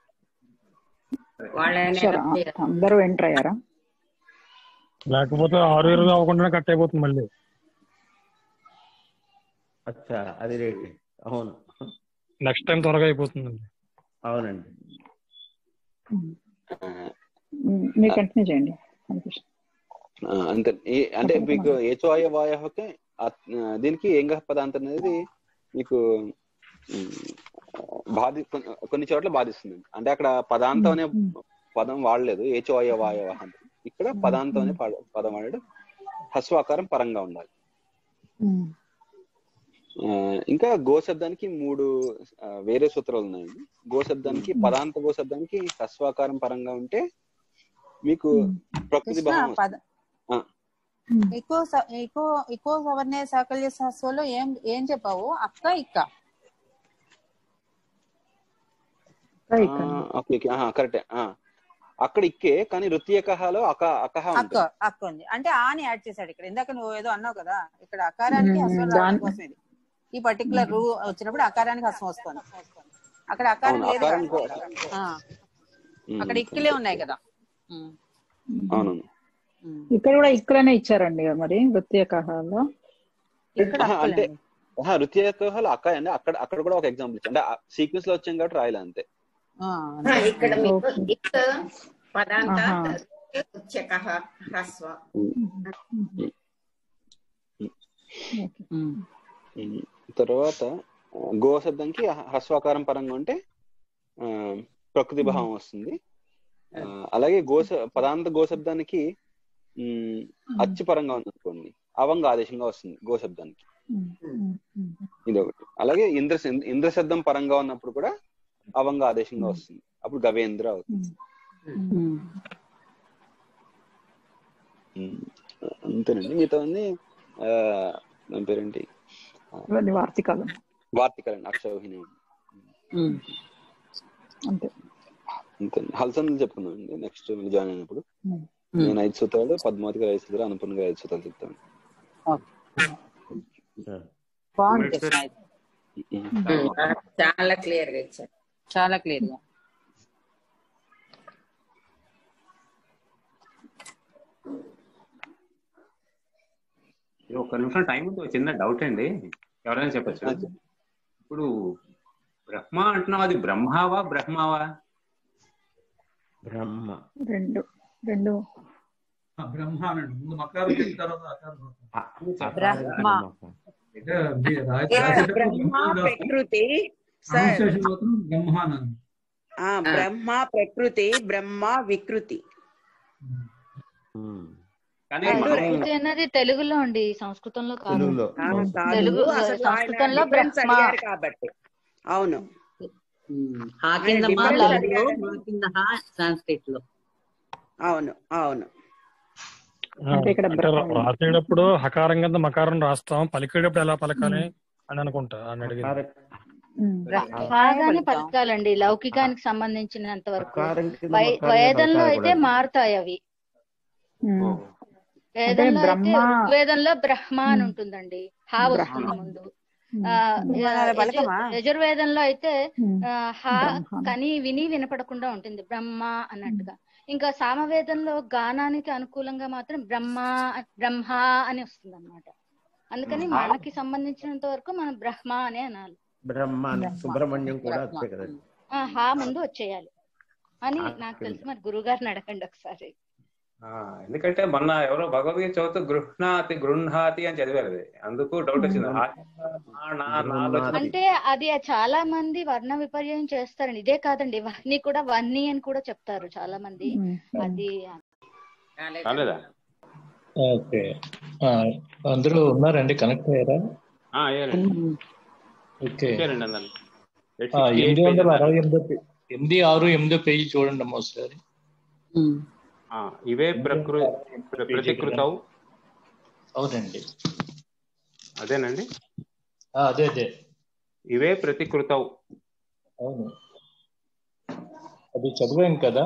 వాళ్ళనే సరే అందరూ ఎంటర్ అయ్యారా లేకపోతే ఆరు ఇరవై అవ్వకుండానే కట్ అయిపోతుంది మళ్ళీ అచ్చా అది రేట్ అవును నెక్స్ట్ టైం త్వరగా అయిపోతుందండి అవునండి ఉమ్, మీరు కంటిన్యూ చేయండి హరికృష్ణ ఆ, అంతే ఈ- అంటే మీకు ఏచోయ వాయహకి దీనికి ఏంగ పదాంతం అనేది మీకు ఉమ్, బాధి కొన్- కొన్ని చోట్ల బాధిస్తుంది అంటే అక్కడ పదాంతం అనే పదం వాడలేదు ఏచోయ వాయవ అని ఇక్కడ పదాంతం అనే పద- పదం వాడాడు హస్వాకారం పరంగా ఉండాలి ఉమ్, ఆ, ఇంకా గో శబ్దానికి మూడు ఆ, వేరే సూత్రాలు ఉన్నాయండి గో శబ్దానికి పదాంత గో శబ్దానికి హస్వాకారం పరంగా ఉంటే మీకు ప్రకృతి కృష్ణ భావం పద వస్తుంది. ఆ, ఎక్కువ స- ఎక్కువ ఎక్కువ సవర్ణ సాకల్య సహస్వలో ఏం ఏం చెప్పావు అక్క ఇక్క ఇంకా ఆ, ఇక్కడ ఓకే ఓకే ఆహా, కరెక్టే ఆ. అక్కడ ఇక్కే కానీ రుత్యకహలో అక అకహ అక్క ఉంటుంది అక్క ఉంది అంటే ఆని యాడ్ చేశాడు ఇక్కడ ఇందాక నువ్వు ఏదో అన్నావు కదా ఇక్కడ అకారానికి మ్మ్, హస్వం రావడం దాని- కోసం ఇది ఈ పర్టికులర్ రూ వచ్చినప్పుడు అకారానికి హస్వం వస్తుంది అక్కడ అకారం అవును లేదు అకారం కదా. ఆ, ఉమ్, అక్కడ ఇక్కులే ఉన్నాయి కదా ఉమ్, అవును ఉమ్. ఇక్కడ కూడా ఇక్కడనే ఇచ్చారండి కదా మరి నృత్య కహాల్లో ఇక్కడ ఆహా, అంటే అక్కలండి ఆహా, రుత్యకహలో అక్క అండి అక్కడ అక్కడ కూడా ఒక ఎగ్జాంపుల్ ఇచ్చి అంటే సీక్వెన్స్ లో వచ్చాం కాబట్టి రాయలే అంతే ఆ, ఆ, ఇక్కడ మీకు ఓకే. ఇక్ పదాంత ఆహా. ఉచ్యక హ్రస్వ ఓకే ఉమ్. ఉమ్, తర్వాత ఆ, గో శబ్దానికి హ- హ్రస్వాకారం పరంగా ఉంటే ఆ, ప్రకృతి భావం వస్తుంది ఆ, అలాగే గో శ- పదాంత గో శబ్దానికి ఉమ్, అచ్చు పరంగా ఉంది అనుకోండి అవంగ ఆదేశంగా వస్తుంది గో శబ్దానికి ఉమ్, ఉమ్, ఉమ్. ఇది ఒకటి అలాగే ఇంద్ర ఇంద్ర శబ్దం పరంగా ఉన్నప్పుడు కూడా అవంగ ఆదేశంగా వస్తుంది అప్పుడు గవేంద్ర అవుతుంది ఉమ్. ఉమ్, అంతేనండి మిగతా అన్ని ఆ, దాని పేరేంటి ఇవన్నీ వార్తికాలు వార్తికలండి అక్షౌహిణి ఉమ్. అంతే అంతే హల్సన్ చెప్పుకుందాం అండి నెక్స్ట్ జాయిన్ అయినప్పుడు ఉమ్. నేను ఐదు సూత్రాలు పద్మావతి గారు ఐదు సూత్రాలు అనుపూర్ణ గారు ఐదు సూత్రాలు చెప్తాను బాగుంది కృష్ణ ఇది. ఉమ్. చాలా క్లియర్ గా ఇచ్చారు చాలా క్లియర్ గా ఇది ఒక్క నిమిషం టైం ఉంది ఒక చిన్న డౌట్ అండి ఎవరైనా చెప్పచ్చు ఆ, చెప్పు. ఇప్పుడు బ్రహ్మ అంటున్నావు అది బ్రహ్మావా బ్రహ్మావా బ్రహ్మ రెండు రెండు బ్రహ్మ అనండి ముందు మకారం చెప్పిన తర్వాత ఆకారం అ- అకారం బ్రహ్మ. బ్రహ్మ. అంటే మీ- రా- ఇక్కడ రాసేటప్పుడు బ్రహ్మ రాస్తాం. ప్రకృతి సార్ Pronunciation మాత్రం బ్రహ్మానంద్ ఆ, బ్రహ్మ ప్రకృతి బ్రహ్మ వికృతి ఉమ్. కానీ రెండు మనం ప్రకృతి అన్నది తెలుగులో అండి సంస్కృతంలో కాదు తెలుగులో ఆ, అవును. కాదు తెలుగు అసలు ఆయన సంస్కృతంలో difference బ్రహ్మ అడిగారు కాబట్టి అవును హా ఆయన కింద మా difference తెలుగులో అడిగారు మా కింద హా సాంస్క్రిట్ లో అవును అవును ఆ, అంటే ఇక్కడ అంటే బ్రహ్మ రా- రాసేటప్పుడు హకారం కింద మకారం రాస్తాం పలికేటప్పుడు ఎలా పలకాలి అని అనుకుంటా అని అడిగింది అకారం ఉమ్. బాగానే పలకాలండి లౌకికానికి సంబంధించినంత వరకు అకారం కింద వై- మకారమే వేదంలో పలకాలి అయితే కూడా. మారుతాయి అవి ఉమ్. ఓ, వేదంలో అయితే బ్రహ్మ- ఋగ్వేదంలో బ్రహ్మ అని ఉమ్. ఉంటుందండి హా బ్రహ్మ. వస్తుంది ముందు ఉమ్. ఆ, ఉమ్. మన యజు- పలకమా యజుర్వేదంలో అయితే ఉమ్. ఆ, హా బ్రహ్మ కని విని వినపడకుండా ఉంటుంది బ్రహ్మ అన్నట్టుగా ఇంకా సామవేదంలో గానానికి అనుకూలంగా మాత్రం బ్రహ్మ బ్రహ్మ అని వస్తుంది అనమాట అందుకని ఉమ్. మనకి సంబంధించినంత వరకు మనం బ్రహ్మ అనే అనాలి బ్రహ్మ అని బ్రహ్మ. సుబ్రహ్మణ్యం కూడా బ్రహ్మ అంతే కదండి ఆ, హా ముందు వచ్చేయాలి అని ఆ నాకు కింద. తెలిసి మరి గురువు గారిని అడగండి ఒకసారి ఆ, ఎందుకంటే మొన్న ఎవరో భగవద్గీత చదువుతూ గృహ్ణాతి గృహ్ణాతి అని చదివారు అది అందుకు డౌట్ వచ్చింది ఆ కింద నా, నా, నాలో గృహ్ణాతి. వచ్చింది. అంటే అది చాలా మంది వర్ణ విపర్యం చేస్తారండి ఇదే కాదండి వహ్ని కూడా వన్ని అని కూడా చెప్తారు చాలా మంది ఉమ్. ఉమ్. అది కాలేదా ఓకే ఆ, అందరూ ఉన్నారండి కనెక్ట్ అయ్యారా ఆ, అయ్యారండి ఓకే ఇచ్చారండి అందరిని ఎయిట్ ఆ, సిక్స్టీ ఎయిట్ ఎనిమిది పేజ్ వందల అన్నారు. అరవై ఎనిమిదో పే- ఎనిమిది ఆరు ఎనిమిదో పేజీ చూడండి అమ్మా ఒకసారి ఆ, ఇవే ప్రకృ ప్ర- ప్రతికృతవు అవునండి అదేనండి ఆ, అదే అదే ఇవే ప్రతికృతవు అవును అది చదివాం కదా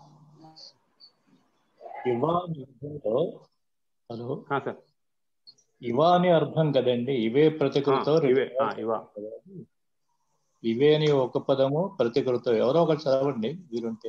ఇవా అని అర్థంలో హలో సార్ ఇవా అని అర్థం కదండి ఇవే ప్రతికృతం ఆ, ఇవే, ఆ, ఇవా. ఇవే అని ఒక పదము ప్రతికృతం ఎవరో ఒకటి చదవండి వీరుంటే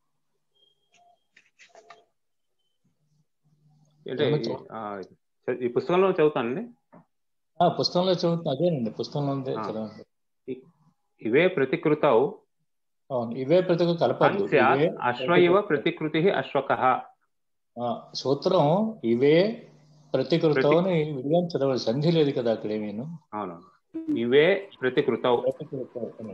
అంటే ఏమో ఈ- చదువు. ఆ, ఈ పుస్తకంలో చదువుతానండి ఆ పుస్తకంలో చదువుతున్నా అదేనండి పుస్తకంలో ఉందే ఆ. చదవండి ఇవే ప్రతికృతవు అవును ఇవే ప్రతికృతి కలపద్దు స్యాత్ ఇవే అశ్వ ఇవ ప్రతికృతి అశ్వక ఆ, సూత్రం ఇవే ప్రతికృతం అని విడిగా చదవాలి సంధి లేదు కదా అక్కడ ఏమీను అవును ఇవే ప్రతికృతవు ప్రతికృతం అని.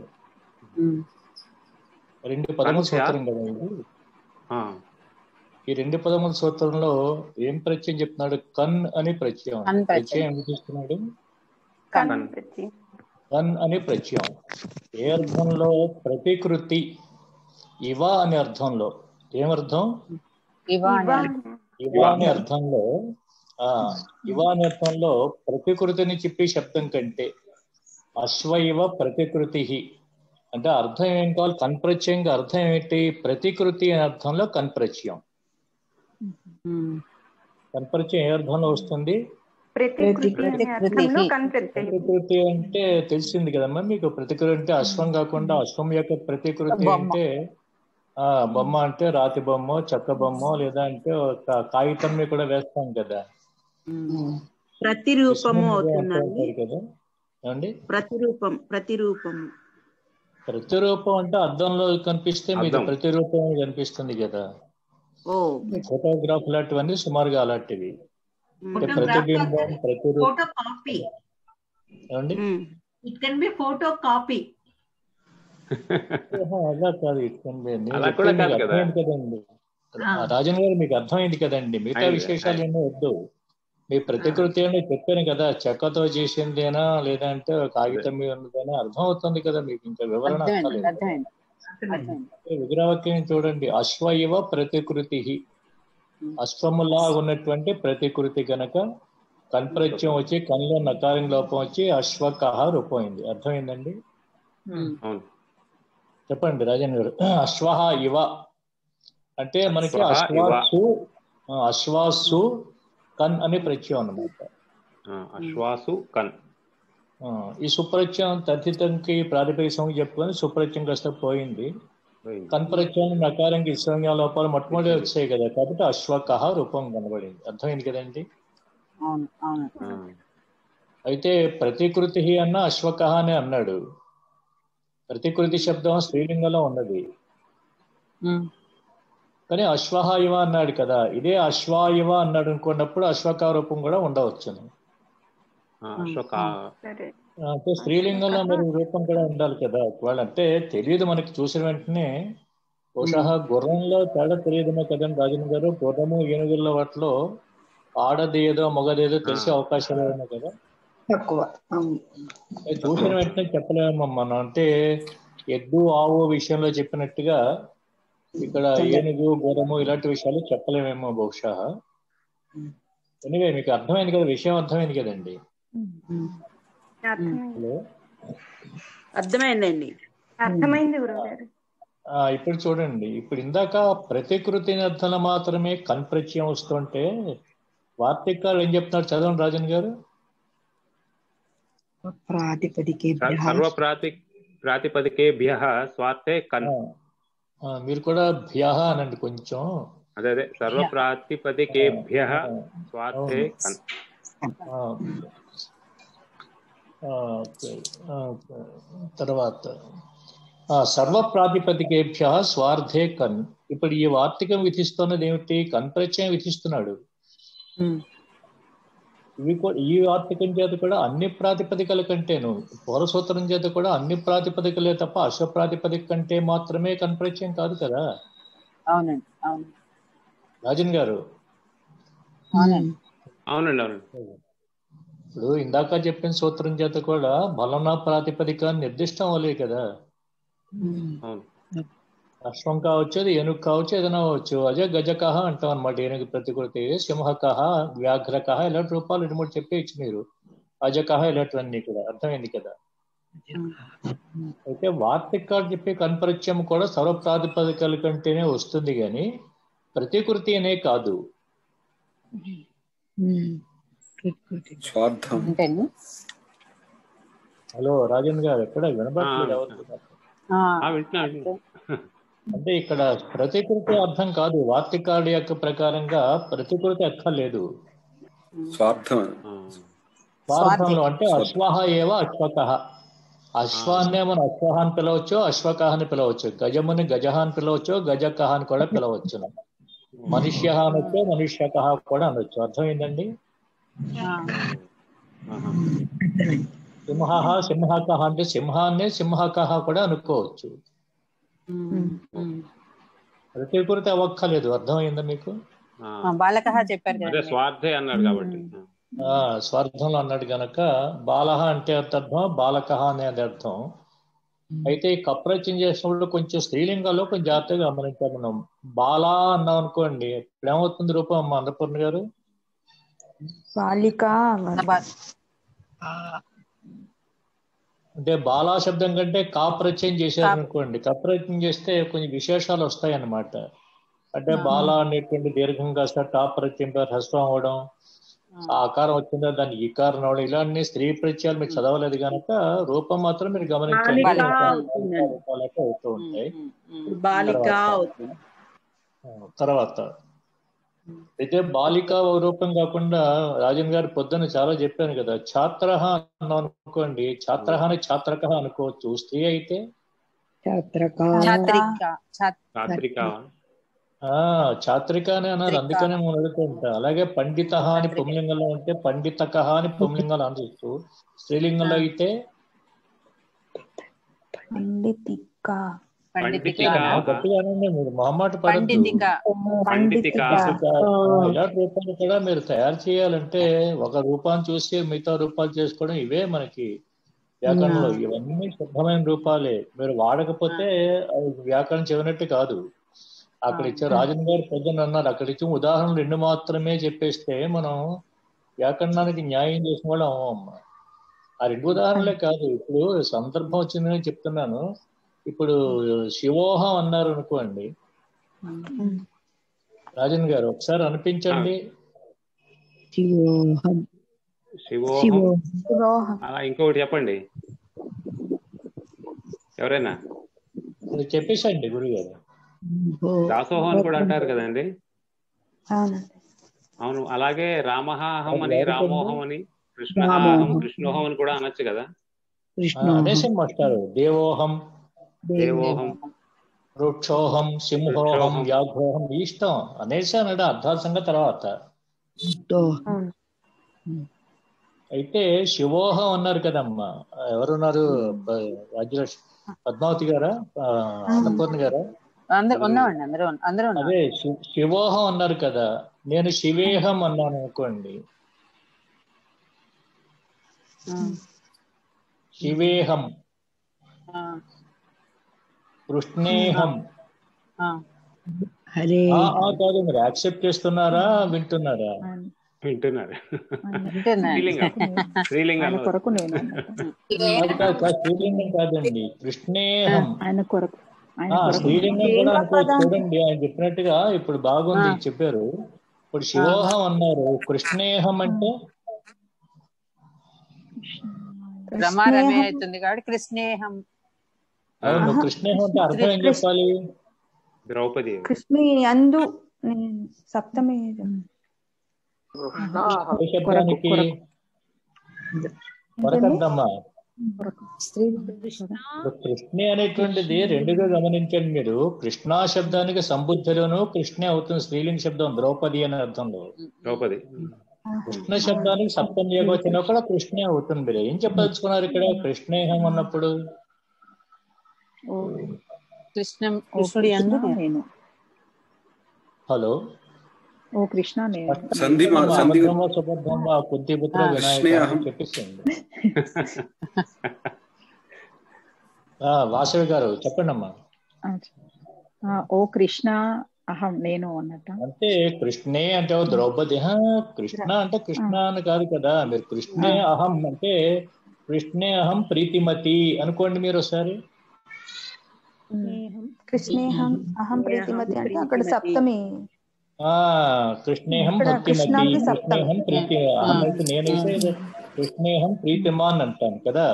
రెండు పదముల కన్ స్యాత్ సూత్రం కదా ఇది ఆ, ఈ రెండు పదముల సూత్రంలో ఏం ప్రత్యయం చెప్తున్నాడు కన్ అని ప్రత్యయం కన్ ప్రత్యయం. ప్రత్యయం ఏం చూస్తున్నాడు కన్ కన్ అని ప్రత్యయం ఏ అర్థంలో ప్రతికృతి ఇవ అనే అర్థంలో ఏమర్థం ఇవా ఇవా అని ఇవ అనే అర్థంలో ఆ ఇవ అనే అర్థంలో ప్రతికృతిని చెప్పే శబ్దం కంటే అశ్వ ఇవ ప్రతికృతి అంటే అర్థం ఏం కావాలి కన్ప్రత్యయంగా అర్థం ఏంటి ప్రతికృతి అనే అర్థంలో కన్ప్రత్యయం కన్ప్రత్యయం ఏ అర్థంలో వస్తుంది ప్రతికృతి అనే అర్థంలో కనిపెట్టాయి ప్రతికృతి అంటే తెలిసింది కదమ్మా మీకు ప్రతికృతి అంటే అశ్వం కాకుండా అశ్వం యొక్క ప్రతికృతి బొమ్మ. అంటే ఆ బొమ్మ అంటే రాతి బొమ్మ చెక్క బొమ్మ లేదా అంటే ఒక కాగితం మీద కూడా వేస్తాం కదా ప్రతిరూపము విష్ణువు అంటూ అవుతుందండి ఉంటారు కదా ఏమండి ప్రతిరూపం ప్రతిరూపము ప్రతిరూపం అంటే అద్దంలో కనిపిస్తే మీకు అద్దం. ప్రతిరూపం అని కనిపిస్తుంది కదా ఓ ఫోటోగ్రాఫ్ లాంటివన్నీ సుమారుగా అలాంటివి అంటే ప్రతిబింబం ప్రతిరూపం ఫోటో కాపీ ఏమండి it can be photo copy ఆహా, అలా కాదు ఇట్ కెన్ బి నేను అలా కూడా చెప్పింది కాదు మీకు కదా. అర్థమైంది కదండి ఆ. ఆ, రాజన్ గారు మీకు అర్థమైంది కదండి మిగతా అయింది, విశేషాలు ఏమో వద్దు మీ ప్రతికృతి అని చెప్పాను కదా చెక్కతో చేసిందేనా లేదంటే కాగితం మీద ఉన్నదేనా అర్థం అవుతుంది కదా మీకు ఇంకా వివరణ అర్థమైంది అక్కర్లేదు అర్థమైంది అర్థమైంది విగ్రహవాక్యం చూడండి అశ్వ ఇవ ప్రతికృతి అశ్వములా ఉన్నటువంటి ప్రతికృతి గనక కన్ప్రత్యం వచ్చి కన్లో నకారం లోపం వచ్చి అశ్వకహ రూపమైంది అర్థమైందండి అవును చెప్పండి రాజన్ గారు అశ్వహ ఇవ అంటే మనకి అశ్వహ ఇవ. అశ్వాసు ఆ, అశ్వాసు కన్ అనే ప్రత్యయం అన్నమాట ఆ, అశ్వాసు కన్ ఆ, ఈ సుప్రత్యయం తథితంకి ప్రాతిపదిక సంఖ్య చెప్పుకొని సుప్రత్యయం కాస్త పోయింది పోయింది. కన్ప్రత్యయం నకారంకి ఇస్లామియా లోపాలు మొట్టమొదటి వచ్చాయి కదా కాబట్టి అశ్వకహ రూపం కనబడింది అర్థమైంది కదండి అవును అవును ఆ, అయితే ప్రతికృతి అన్న అశ్వకహ అని అన్నాడు ప్రతికృతి శబ్దం స్త్రీలింగంలో ఉన్నది ఉమ్. కానీ అశ్వహ ఇవ అన్నాడు కదా ఇదే అశ్వాయువ అన్నాడు అనుకున్నప్పుడు అశ్వక రూపం కూడా ఉండవచ్చును ఆ, అశ్వక సరే అంటే స్త్రీలింగంలో మరి రూపం కూడా ఉండాలి కదా ఒకవేళ అంటే తెలియదు మనకి చూసిన వెంటనే బహుశా గుర్రంలో తేడా తెలియదేమో కదండి రాజన్ గారు గుర్రము ఏనుగుల వాటిలో ఆడది ఏదో మగదేదో తెలిసే అవకాశాలు ఉన్నాయి కదా తక్కువ అవును అది చూసిన వెంటనే చెప్పలేము మనం అంటే ఎద్దు ఆవు విషయంలో చెప్పినట్టుగా ఇక్కడ ఏనుగు గుర్రము ఇలాంటి విషయాలు చెప్పలేమేమో బహుశా ఎనివే మీకు అర్థమైంది కదా విషయం అర్థమైంది కదండి అర్థమైంది హలో అర్థమైందండి అర్థమైంది గురుగారు ఆ, ఇప్పుడు చూడండి ఇప్పుడు ఇందాక ప్రతికృతి అర్థంలో మాత్రమే కన్ప్రత్యయం వస్తుంటే వార్తికాలు ఏం చెప్తున్నారు చదవండి రాజన్ గారు ప్రాతిపదికేభ్య సర్వ ప్రాతి ప్రాతిపదికేభ్య స్వార్థే కన్ ఆ, మీరు కూడా భ్యహ అనండి కొంచెం అదే అదే సర్వ ప్రాతిపదికేభ్య స్వార్థే కన్ ఆ, ఆ, ఓకే. ఆ, ఓకే. తర్వాత ఆ, సర్వ ప్రాతిపదికేభ్య స్వార్థే కన్ ఇప్పుడు ఈ వార్తికం విధిస్తున్నది ఏమిటి కన్ప్రత్యయం విధిస్తున్నాడు ఇవి కూడా ఈ వార్తికం చేత కూడా అన్ని ప్రాతిపదికల కంటేను పౌరసూత్రం చేత కూడా అన్ని ప్రాతిపదికలే తప్ప అశ్వ ప్రాతిపదిక కంటే మాత్రమే కన్ప్రత్యయం కాదు కదా అవునండి అవును రాజన్ గారు అవునండి అవునండి అవునండి ఇప్పుడు ఇందాక చెప్పిన సూత్రం చేత కూడా బలన ప్రాతిపదిక నిర్దిష్టం అవ్వలేదు కదా అవును అశ్వం కావచ్చు అది ఏనుగు కావచ్చు ఏదైనా అవ్వచ్చు అజ గజకహ అంటాం అనమాట ఏనుగు ప్రతికృతి సింహకహ వ్యాఘ్రకహ ఇలాంటి రూపాలు రెండు మూడు చెప్పేయచ్చు మీరు అజకహ ఇలాంటివన్నీ కూడా అర్థమైంది కదా అయితే వార్తికాలు చెప్పే కన్పరిచయం కూడా సర్వ ప్రాతిపదికల కంటేనే వస్తుంది కానీ ప్రతికృతి అనే కాదు స్వార్థం అంతేనా హలో రాజేంద్ర గారు ఎక్కడ వినబడట్లేదు ఆ, ఎవరికి ఆ, వింటున్నా వింటున్నా. అంటే ఇక్కడ ప్రతికృతి అర్థం కాదు వార్తికాడి యొక్క ప్రకారంగా ప్రతికృతి అక్కర్లేదు స్వార్థం స్వార్థంలో అంటే అశ్వహ ఏవ అశ్వక అశ్వాన్నే మనం అశ్వహ అని పిలవచ్చు అశ్వక అని పిలవచ్చు గజముని గజహ అని పిలవచ్చు గజకహ అని కూడా పిలవచ్చు మనుష్య అనొచ్చు మనుష్యక కూడా అనొచ్చు అర్థమైందండి సింహ సింహక అంటే సింహాన్ని సింహక కూడా అనుకోవచ్చు ప్రతికృతి అవ్వక్కర్లేదు అర్థమైందా మీకు ఆ, బాలక చెప్పారు అదే కదా స్వార్థే అన్నాడు కాబట్టి ఆ స్వార్థంలో అన్నాడు గనక బాలహ అంటే అర్థం బాలక అనేది అర్థం అయితే ఈ కప్రచం చేసినప్పుడు కొంచెం స్త్రీలింగాల్లో కొంచెం జాగ్రత్తగా గమనించాం మనం బాలా అన్నాం అనుకోండి ఇప్పుడు ఏమవుతుంది రూపం అమ్మ అన్నపూర్ణ గారు బాలిక అంటే బాలా శబ్దం కంటే కాప్రచయం చేశారు అనుకోండి కప్రచయం చేస్తే కొంచెం విశేషాలు వస్తాయి అన్నమాట అంటే బాలా అనేటువంటి దీర్ఘంగా కాస్త టాప్ ప్రత్యయం హ్రస్వం అవడం ఆ ఆకారం వచ్చిందా దానికి ఈకారం అవడం ఇలాంటి స్త్రీ ప్రత్యయాలు మీరు చదవలేదు కనుక రూపం మాత్రం మీరు గమనించండి బాలిక అవుతుందండి. రూపాలైతే అవుతూ ఉంటాయి బాలిక తర్వాత- అవుతుంది ఆ, తర్వాత అయితే బాలిక రూపం కాకుండా రాజన్ గారు పొద్దున్న చాలా చెప్పాను కదా ఛాత్ర అన్నాం అనుకోండి ఛాత్ర అని ఛాత్రక అనుకోవచ్చు స్త్రీ అయితే ఛాత్రక ఛాత్రిక రాత్రిక ఆ చాత్రిక అని అన్నారు అందుకనే మనం అడుగుతుంటా అలాగే పండిత అని పుంలింగంలో ఉంటే పండితక అని పుంలింగంలో అందిస్తూ స్త్రీలింగంలో అయితే పండితిక పండితిక గట్టిగా అనండి మీరు మొహమాట పడద్దు పండితిక పండితిక ఇలాంటి రూపాలు కూడా మీరు తయారు చేయాలంటే ఒక రూపాన్ని చూసి మిగతా రూపాలు చేసుకోవడం ఇవే మనకి వ్యాకరణంలో ఇవన్నీ శుద్ధమైన రూపాలే మీరు వాడకపోతే అవి వ్యాకరణం చెవినట్టు కాదు అక్కడ ఇచ్చే రాజన్ గారు పొద్దున్న అన్నారు అక్కడ ఇచ్చిన ఉదాహరణలు రెండు మాత్రమే చెప్పేస్తే మనం వ్యాకరణానికి న్యాయం చేసిన వాళ్ళు అమ్మమ్మ ఆ రెండు ఉదాహరణలే కాదు ఇప్పుడు సందర్భం వచ్చిందని చెప్తున్నాను ఇప్పుడు శివోహం అన్నారు అనుకోండి రాజన్ గారు ఒకసారి అనిపించండి శివోహం శివోహం అలా ఇంకొకటి చెప్పండి ఎవరైనా మీరు చెప్పేసండి గురుగారు దాసోహం అని కూడా అంటారు కదండి అవునండి అవును అలాగే రామహాహం అని రామోహం అని కృష్ణహాహం కృష్ణోహం అని కూడా అనొచ్చు కదా అనేసం మాస్టారు దేవోహం దేవోహం వృక్షోహం సింహోహం వ్యాఘ్రోహం మీ ఇష్టం అనేసి అన్నాడు అర్థాల సంగతి తర్వాత అయితే శివోహం అన్నారు కదమ్మా ఎవరున్నారు ప- రాజ్యలక్ష్మి పద్మావతి గారా ఆ, అన్నపూర్ణ గారా అందరు ఉన్నామండి అందరూ అందరూ ఉన్నాం అదే శి- శివోహం అన్నారు కదా నేను శివేహం అన్నాను అనుకోండి శివేహం ఆ, కృష్ణేహం ఆ. హరే ఆ, ఆ కాదు మీరు యాక్సెప్ట్ చేస్తున్నారా వింటున్నారా వింటున్నారు వింటున్నా. స్త్రీలింగం స్త్రీలింగం ఆయన కొరకు నేను అది కాదు కాదు, స్త్రీలింగం కాదండి కృష్ణేహం ఆయన కొరకు ఆయన ఆ, కొరకు స్త్రీలింగం కూడా అనుకోవచ్చు చూడండి ఆయన చెప్పినట్టుగా ఇప్పుడు బాగుంది చెప్పారు ఇప్పుడు శివోహం అన్నారు కృష్ణేహం అంటే రమారమే అవుతుంది కాబట్టి కృష్ణేహం అవును కృష్ణేహం అంటే అర్థం ఏం చెప్పాలి ద్రౌపది కృష్ణి అందు నేను సప్తమి ఏ శబ్దానికి కొరకద్దమ్మా స్త్రీ ఇప్పుడు కృష్ణే అనేటువంటిది రెండుగా గమనించండి మీరు కృష్ణా శబ్దానికి సంబుద్ధిలోను కృష్ణే అవుతుంది స్త్రీలింగ శబ్దం ద్రౌపది అనే అర్థంలో ద్రౌపది కృష్ణ శబ్దానికి సప్తం ఏకవచనం కూడా కృష్ణే అవుతుంది మీరు ఏం చెప్పదలుచుకున్నారు ఇక్కడ కృష్ణేహం అన్నప్పుడు కృష్ణ కృష్ణుడి అందు నేను హలో ఓ కృష్ణ నేను సంధి మా- సంధి అభద్రమ సుభద్రమ కుంతిపుత్ర వినాయక కృష్ణేహం. అని చెప్పేసింది ఆ, వాసవి గారు చెప్పండి అమ్మా ఆ, ఓ కృష్ణ అహం నేను అన్నట్ట అంటే కృష్ణే అంటే ఓ ద్రౌపది హా, కృష్ణ అంటే కృష్ణ అని కాదు కదా మీరు కృష్ణే అహం అంటే కృష్ణే అహం ప్రీతిమతి అనుకోండి మీరు ఒకసారి కృష్ణేహం అహం ప్రీతిమతి అంటే అక్కడ సప్తమి ఆ కృష్ణేహం ఇక్కడ భక్తిమతి కృష్ణాకి సప్తమి. కృష్ణేహం ప్రీతి అహం అయితే నేనైతే కృష్ణేహం ప్రీతిమాన్ అంటాను కదా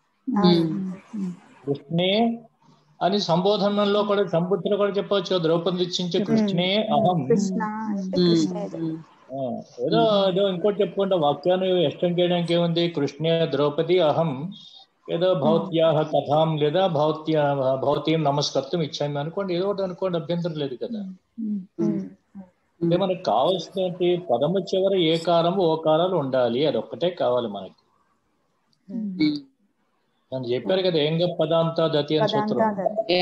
కృష్ణే అని సంబోధనలో కూడా సంబుద్ధిలో కూడా చెప్పవచ్చు ద్రౌపది ఇచ్చించే కృష్ణే అహం కృష్ణ అంటే కృష్ణేది ఆ, ఏదో ఏదో ఇంకోటి చెప్పుకుంటా వాక్యాన్ని ఇష్టం చేయడానికి ఏముంది కృష్ణే ద్రౌపది అహం ఏదో భౌత్యాహ కథాం లేదా భౌత్య భౌతీయం నమస్కర్తం ఇచ్చామి అనుకోండి ఏదో ఒకటి అనుకోండి అభ్యంతరం లేదు కదా అంటే మనకు కావాల్సినటువంటి పదము చివర ఏ కారం ఓ కారాలు ఉండాలి అది ఒక్కటే కావాలి మనకి నన్ను చెప్పారు కదా ఏంగ పదాంత దతి అని సూత్రం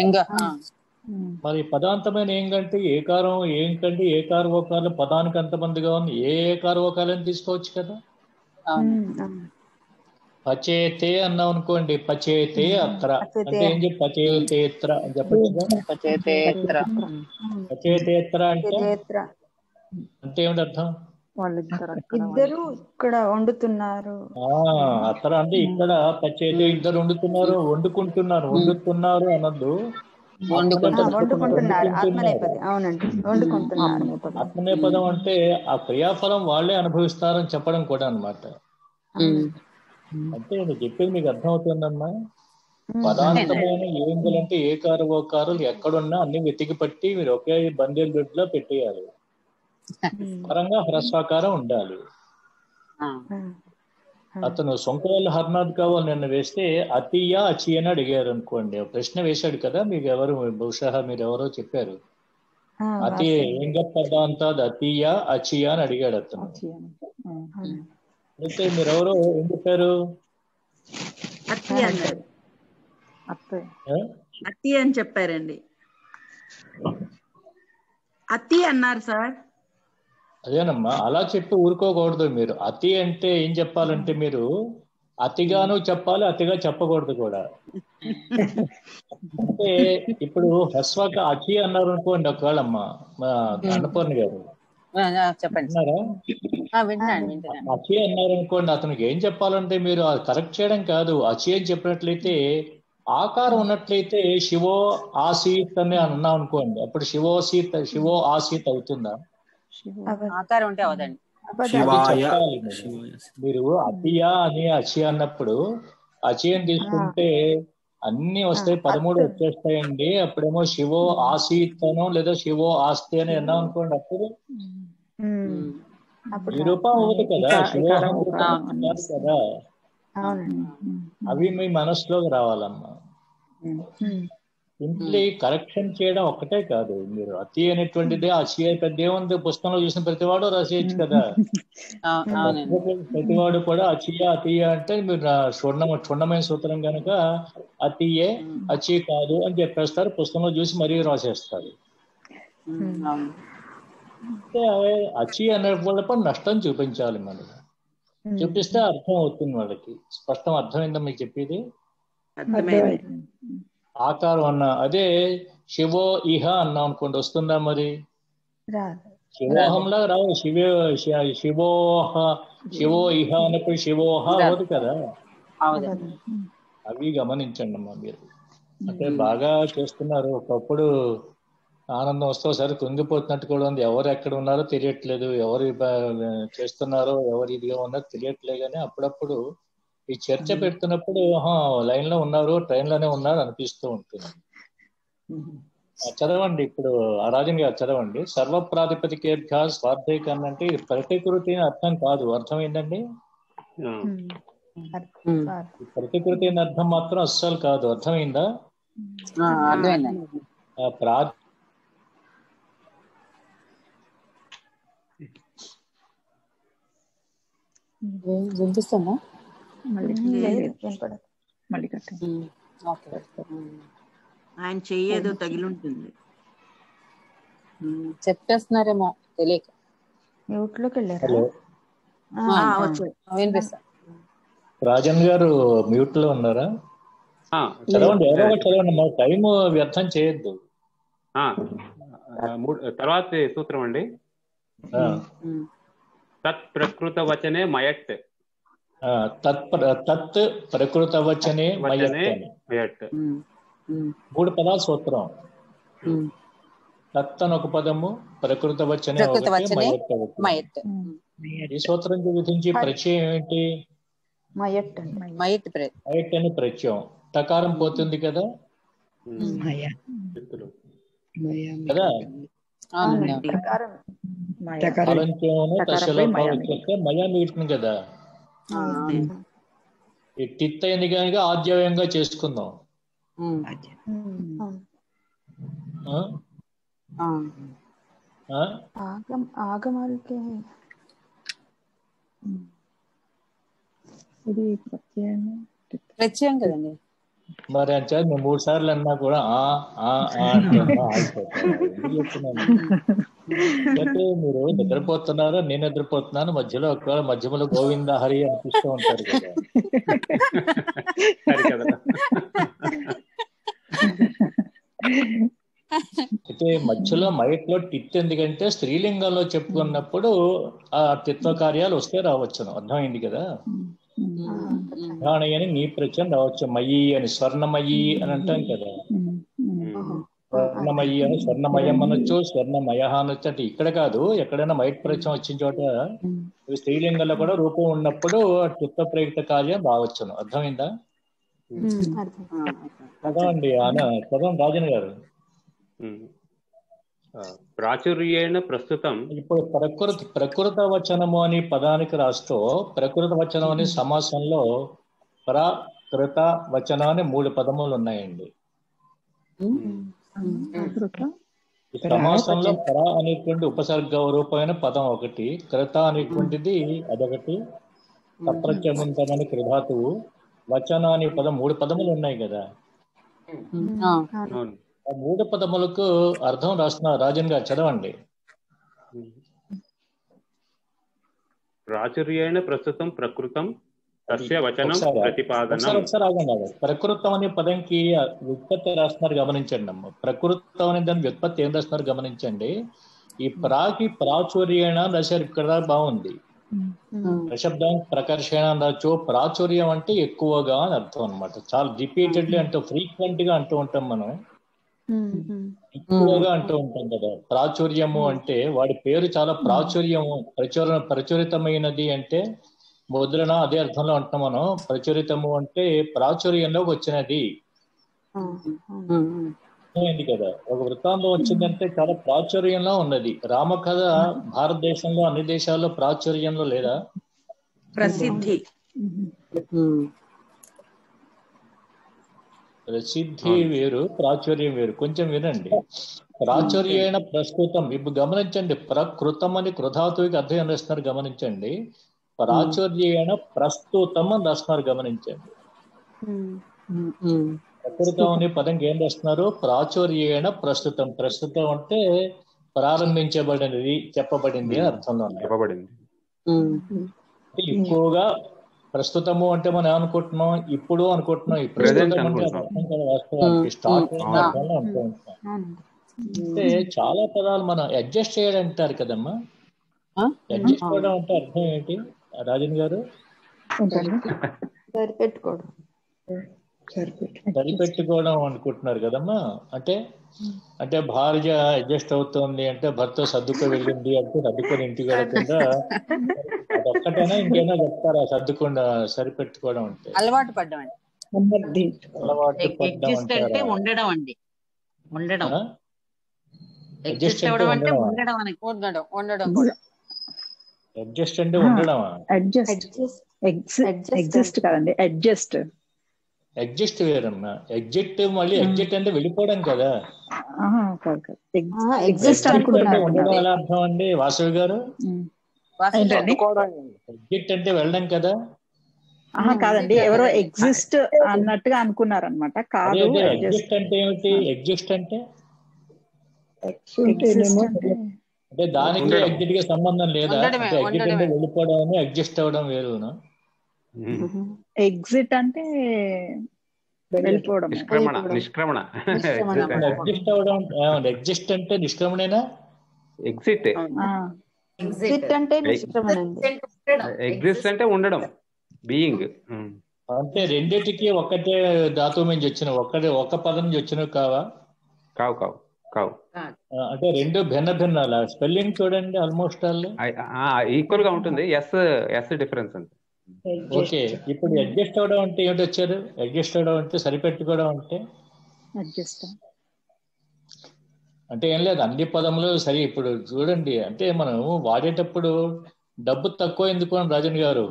మరి పదాంతమైన ఏంగంటే ఏ కారం ఏంటంటే ఏ కారు ఓకాలు పదానికి అంతమందిగా ఉంది ఏ ఏ కారు ఓకాలని తీసుకోవచ్చు కదా పచేతే అన్నాం అనుకోండి పచేతే అత్ర అంటే ఏం చెప్పి పచేతేత్ర అని చెప్పచ్చు పచేతేత్ర పచేతేత్ర అంటే చేత్ర అంటే ఏమిటి అర్థం ఇద్దరు ఇక్కడ వండుతున్నారు ఆ అత్ర అంటే ఇక్కడ పచేతే ఇద్దరు వండుతున్నారు వండుకుంటున్నారు వండుతున్నారు అనద్దు ఆ, వండుకుంటున్నారు ఆత్మనేపది అవునండి వండుకుంటున్నారు ఆత్మనే పదం అంటే ఆ క్రియాఫలం వాళ్ళే అనుభవిస్తారని చెప్పడం కూడా అన్నమాట అంటే నేను చెప్పేది మీకు అర్థమవుతుందమ్మా పదార్థమైన ఏంగులంటే ఏ కారు ఓ కారులు ఎక్కడున్నా అన్ని వెతికి పట్టి మీరు ఒకే బందేలు దొడ్లో పెట్టేయాలి పరంగా హ్రస్వాకారం ఉండాలి అతను సొంకవల్ల హర్నాథ్ కావాలి నిన్న వేస్తే అతియా అచి అని అడిగారు అనుకోండి ఒక ప్రశ్న వేశాడు కదా మీకు ఎవరు బహుశా మీరు ఎవరో చెప్పారు అతి ఏంగ పదాంతాది అతియా అచియా అని అడిగాడు అతను అయితే మీరెవరో ఏం చెప్పారు అత్తి అన్నారు ఆ? అత్తి అని చెప్పారండి అత్తి అన్నారు సార్ అదేనమ్మా అలా చెప్పి ఊరుకోకూడదు మీరు అతి అంటే ఏం చెప్పాలంటే మీరు అతిగాను చెప్పాలి అతిగా చెప్పకూడదు కూడా అంటే ఇప్పుడు హస్వాక అచి అన్నారు అనుకోండి ఒకవేళ అమ్మా మా అన్నపూర్ణ గారు చెప్పండి విన్నారా ఆ, వింటున్నాను వింటున్నాను అచి అన్నారు అనుకోండి అతనికి ఏం చెప్పాలంటే మీరు అది కరెక్ట్ చేయడం కాదు అచి అని చెప్పినట్లయితే ఆకారం ఉన్నట్లయితే శివో ఆసీత్ అని అన్నాం అనుకోండి అప్పుడు శివోసీత్ శివో ఆసీత్ అవుతుందా ఆకారం ఉంటే అవదండి అది చెప్పాలి మీరు. మీరు అతియా అని అచి అన్నప్పుడు అచి అని తీసుకుంటే అన్ని వస్తాయి పదమూడు వచ్చేస్తాయండి అప్పుడేమో శివో ఆసీతనో లేదా శివో ఆస్తి అని అన్నాం అనుకోండి అప్పుడు ఈ రూపం అవ్వదు కదా శివోహం రూపం కాదు కదా అవునండి అవి మీ మనసులోకి రావాలమ్మా సింప్లీ కరెక్షన్ చేయడం ఒక్కటే కాదు మీరు అతి అనేటువంటిది అచి పెద్ద ఏముంది పుస్తకంలో చూసిన ప్రతివాడు రాసేయచ్చు కదా అవు- అవునండి ప్రతివాడు కూడా అచియ అతియ అంటే మీరు నా క్షుణ్ణ క్షుణ్ణమైన సూత్రం కనుక అతియే అచి కాదు అని చెప్పేస్తారు పుస్తకంలో చూసి మరీ రాసేస్తారు అవును అంటే అచి అనే వాళ్ళపై నష్టం చూపించాలి మనం చూపిస్తే అర్థం అవుతుంది వాళ్ళకి స్పష్టం అర్థమైందా మీకు చెప్పేది ఆకారం అన్న అదే శివో ఇహ అన్నాం అనుకోండి వస్తుందా మరి రాదు శివోహంలా రావు శివో శ- శివోహ శివో ఇహ అన్నప్పుడు శివోహ అవ్వదు కదా అవదండి అవి గమనించండి అమ్మా మీరు అంటే బాగా చేస్తున్నారు ఒకప్పుడు ఆనందం వస్తే ఒకసారి కుంగిపోతున్నట్టు కూడా ఉంది ఎవరు ఎక్కడ ఉన్నారో తెలియట్లేదు ఎవరు బ- చేస్తున్నారో ఎవరు ఇదిగా ఉన్నారో తెలియట్లేదు కానీ అప్పుడప్పుడు ఈ చర్చ పెడుతున్నప్పుడు ఆహా లైన్ లో ఉన్నారు ట్రైన్ లోనే ఉన్నారు అనిపిస్తూ ఉంటుంది ఆ, చదవండి ఇప్పుడు ఆ రాజన్ గారు చదవండి సర్వ ప్రాతిపదికేభ్య స్వార్థీకరణ అంటే ఇది ప్రతికృతి అని అర్థం కాదు అర్థం ఏంటండి ఈ ప్రతికృతి అనే అర్థం మాత్రం అస్సలు కాదు అర్థమైందా ఆ, అర్థమైందండి ఆ ప్రా వినిపిస్తుందా మళ్ళీ లేదు వినపడదు మళ్ళీ కట్టండి ఓకే ఆయన చెయ్యేదో తగిలి ఉంటుంది చెప్పేస్తున్నారేమో తెలియక మ్యూట్ లోకి వెళ్ళారా హలో ఆ, ఆ, ఆ. వచ్చాయి. వినిపిస్తా రాజన్ గారు మ్యూట్ లో ఉన్నారా ఆ, చదవండి ఎవరో ఒకరు చదవండి మా టైం వ్యర్థం చేయొద్దు ఆ, ఆ, మూడు తర్వాత సూత్రం అండి ఆ, తత్ ప్రకృత వచనే మయట్ ఆ, తత్ ప్ర- తత్ ప్రకృత వచనే మయత్ వచనే అని మయట్ మూడు పదాల సూత్రం తత్ అని ఒక పదము ప్రకృత వచనే ప్రకృత ఒకటి వచనే మయత్ ఒకటి మయత్ ఈ సూత్రం విధించి ప్రత్యయం ఏంటి మయట్ మయత్ ప్రే- మయట్ అని ప్రత్యయం టకారం పోతుంది కదా కదా అవునండి అలంత్యమును తస్యలో టకారంపై మయా వచ్చేస్తే మయా మీటును కదా ఈ టిత్ అయింది కనుక ఆద్యవ్యంగా చేసుకుందాం ఆ? ఆ? ఆగం ఆగమాలకే ఇది ప్రత్యయం ప్రత్యయం కదండి మరి అంతే నేను మూడు సార్లు అన్నా కూడా ఆ ఆ ఆ అంటున్నా ఆగిపోతాను ఎందుకు చెప్తున్నాను అయితే మీరు నిద్రపోతున్నారా నేను నిద్రపోతున్నాను మధ్యలో ఒకవేళ మధ్యలో గోవింద హరి అనిపిస్తూ ఉంటారు కదా సరే కదా అయితే మధ్యలో మైట్లో టిత్ ఎందుకంటే స్త్రీలింగంలో చెప్పుకున్నప్పుడు ఆ తిత్వ కార్యాలు వస్తే రావచ్చును అర్థమైంది కదా ప్రాణి అని నీ ప్రత్యయం రావచ్చు మయి అని స్వర్ణమయి అని అంటాం కదా స్వర్ణమయి అని స్వర్ణమయం అనొచ్చు స్వర్ణమయ అనొచ్చు అంటే ఇక్కడ కాదు ఎక్కడైనా మైట్ ప్రత్యయం వచ్చిన చోట ఈ స్త్రీలింగంలో కూడా రూపం ఉన్నప్పుడు ఆ చిత్త ప్రయుక్త కార్యం రావచ్చును అర్థమైందా చదవండి ఆన చదవండి రాజన్ గారు ఉమ్. ఆ, ప్రాచుర్యేణ ప్రస్తుతం ఇప్పుడు ప్రకృతి ప్రకృత వచనము అని పదానికి రాస్తూ ప్రకృత వచనం అనే సమాసంలో ప్రకృత వచనం అని మూడు పదములు ఉన్నాయండి ఈ సమాసంలో పర అనేటువంటి ఉపసర్గ రూపమైన పదం ఒకటి కృత అనేటువంటిది అదొకటి సప్రత్యమంతమని కృధాతువు వచన అనే పదం మూడు పదములు ఉన్నాయి కదా అవును ఆ మూడు పదములకు అర్థం రాస్తున్న రాజన్ గారు చదవండి ప్రాచుర్యేణ ప్రస్తుతం ప్రకృతం తస్య వచనం ఒకసారి ఒకసారి ప్రతిపాదనం ఒకసారి ఆగండి ఆగండి. ప్రకృతం అనే పదంకి ఆ వ్యుత్పత్తి రాస్తున్నారు గమనించండి అమ్మ ప్రకృతం అనే దాని వ్యుత్పత్తి ఏం రాస్తున్నారు గమనించండి ఈ ప్రాకి ప్రాచుర్యేణ అని రాశారు ఇక్కడ దాకా బాగుంది ప్రశబ్దం ప్రకర్షణ అనొచ్చు ప్రాచుర్యం అంటే ఎక్కువగా అని అర్థం అనమాట చాలా రిపీటెడ్లీ అంటూ ఫ్రీక్వెంట్ గా అంటూ ఉంటాం మనం ఎక్కువగా అంటూ ఉంటాం కదా ప్రాచుర్యము అంటే వాడి పేరు చాలా ప్రాచుర్యము ప్రచుర ప్రచురితమైనది అంటే ముద్రణ అదే అర్థంలో అంటాం మనం ప్రచురితము అంటే ప్రాచుర్యంలోకి వచ్చినది అర్థమైంది కదా ఒక వృత్తాంతం వచ్చిందంటే చాలా ప్రాచుర్యంలో ఉన్నది రామకథ భారతదేశంలో అన్ని దేశాల్లో ప్రాచుర్యంలో లేదా ప్రసిద్ధి ప్రసిద్ధి వేరు ప్రాచుర్యం వేరు కొంచెం వినండి ప్రాచుర్యమైన ప్రస్తుతం ఇప్పుడు గమనించండి ప్రకృతం అని కృధాతువికి అర్థం ఏం రాస్తున్నారు గమనించండి ప్రాచుర్యమైన ప్రస్తుతం అని రాస్తున్నారు గమనించండి ప్రకృతం అనే పదంకి ఏం రాస్తున్నారు ప్రాచుర్యమైన ప్రస్తుతం ప్రస్తుతం అంటే ప్రారంభించబడినది చెప్పబడింది అని అర్థంలో ఉన్నాయి. చెప్పబడింది అంటే ఎక్కువగా ప్రస్తుతము అంటే మనం ఏమనుకుంటున్నాం ఇప్పుడు అనుకుంటున్నాం ఈ Present ప్రస్తుతం అంటే అనుకుంటున్నాం. అర్థం కదా వాస్తవానికి స్టార్ట్ అయిన అవును. అర్థంలో అంటూ ఉంటాం అంటే చాలా పదాలు మనం అడ్జస్ట్ చేయడం అంటారు కదమ్మా అడ్జస్ట్ చేయడం అంటే అర్థం ఏంటి రాజన్ గారు సరిపెట్టుకోవడం సరిపెట్టుకోవడం అనుకుంటున్నారు కదమ్మా అంటే అంటే భార్య అడ్జస్ట్ అవుతోంది అంటే భర్త సర్దుకు వెళ్ళింది అంటే సర్దుకొని ఇంటికి వెళ్ళకుండా అదొక్కటైనా ఇంకేనా చెప్తారా సర్దుకుండా సరిపెట్టుకోవడం అంటే అలవాటు పడ్డం అండి అలవాటు పడ్డం ఎగ్జిస్ట్ అంటే అంటారా ఉండడం అండి ఉండడం ఆ? ఎగ్జిస్ట్ Adjust అంటే అవ్వడం అంటే ఉండడమా? ఉండడం అని ఉండడం ఉండడం కూడా అడ్జస్ట్ అంటే ఉండడమా అడ్జస్ట్ ఎగ్జిస్ట్ కదండి అడ్జస్ట్ ఎగ్జిస్ట్ వేరమ్మా ఎగ్జిట్ మళ్ళీ ఎగ్జిట్ అంటే వెళ్ళిపోవడం కదా కాదు కాదు ఎగ్జిస్ట్ ఎగ్జిట్ అంటే అనుకుంటున్నారు ఉండడం ఎలా అర్థం అండి వాసవి గారు ఏంటండి ఎగ్జిట్ అంటే వెళ్ళడం కదా ఆహా కాదండి ఎవరో ఎగ్జిస్ట్ అన్నట్టుగా అనుకున్నారు అనమాట అదే కాదు అదే adjust. ఎగ్జిస్ట్ అంటే ఏమిటి ఎగ్జిస్ట్ అంటే Exist అంటే అంటే దానికి ఉండడం. ఎగ్జిట్ గా సంబంధం లేదా ఉండడమే, అంటే ఎగ్జిట్ అంటే ఉండడమే. వెళ్ళిపోవడం ఎగ్జిస్ట్ అవ్వడం వేరునా ఎగ్జిట్ అంటే వెళ్ళిపోవడం నిష్క్రమణ నిష్క్రమణ ఎగ్జిస్ట్ అవ్వడం ఎగ్జిస్ట్ అంటే నిష్క్రమణేనా ఎగ్జిట్ ఎగ్జిట్ అంటే నిష్క్రమణ అండి ఎగ్జిస్ట్ అంటే ఉండడం బీయింగ్ అంటే రెండిటికి ఒకటే ధాతువు నుంచి వచ్చిన ఒక్కటే ఒక పదం నుంచి వచ్చినవి కావా కావు కావు కావు ఆ, అంటే రెండు భిన్న భిన్నాల స్పెల్లింగ్ చూడండి ఆల్మోస్ట్ ఆల్ ఈక్వల్ గా ఉంటుంది ఎస్ ఎస్ డిఫరెన్స్ అంతే ఓకే ఇప్పుడు అడ్జస్ట్ అవడం అంటే ఏమిటి వచ్చారు అడ్జస్ట్ అవడం అంటే సరిపెట్టుకోవడం అంటే అడ్జస్ట్ అంటే ఏం లేదు అన్ని పదములు సరి ఇప్పుడు చూడండి అంటే మనం వాడేటప్పుడు డబ్బు తక్కువ ఎందుకు అని రాజన్ గారు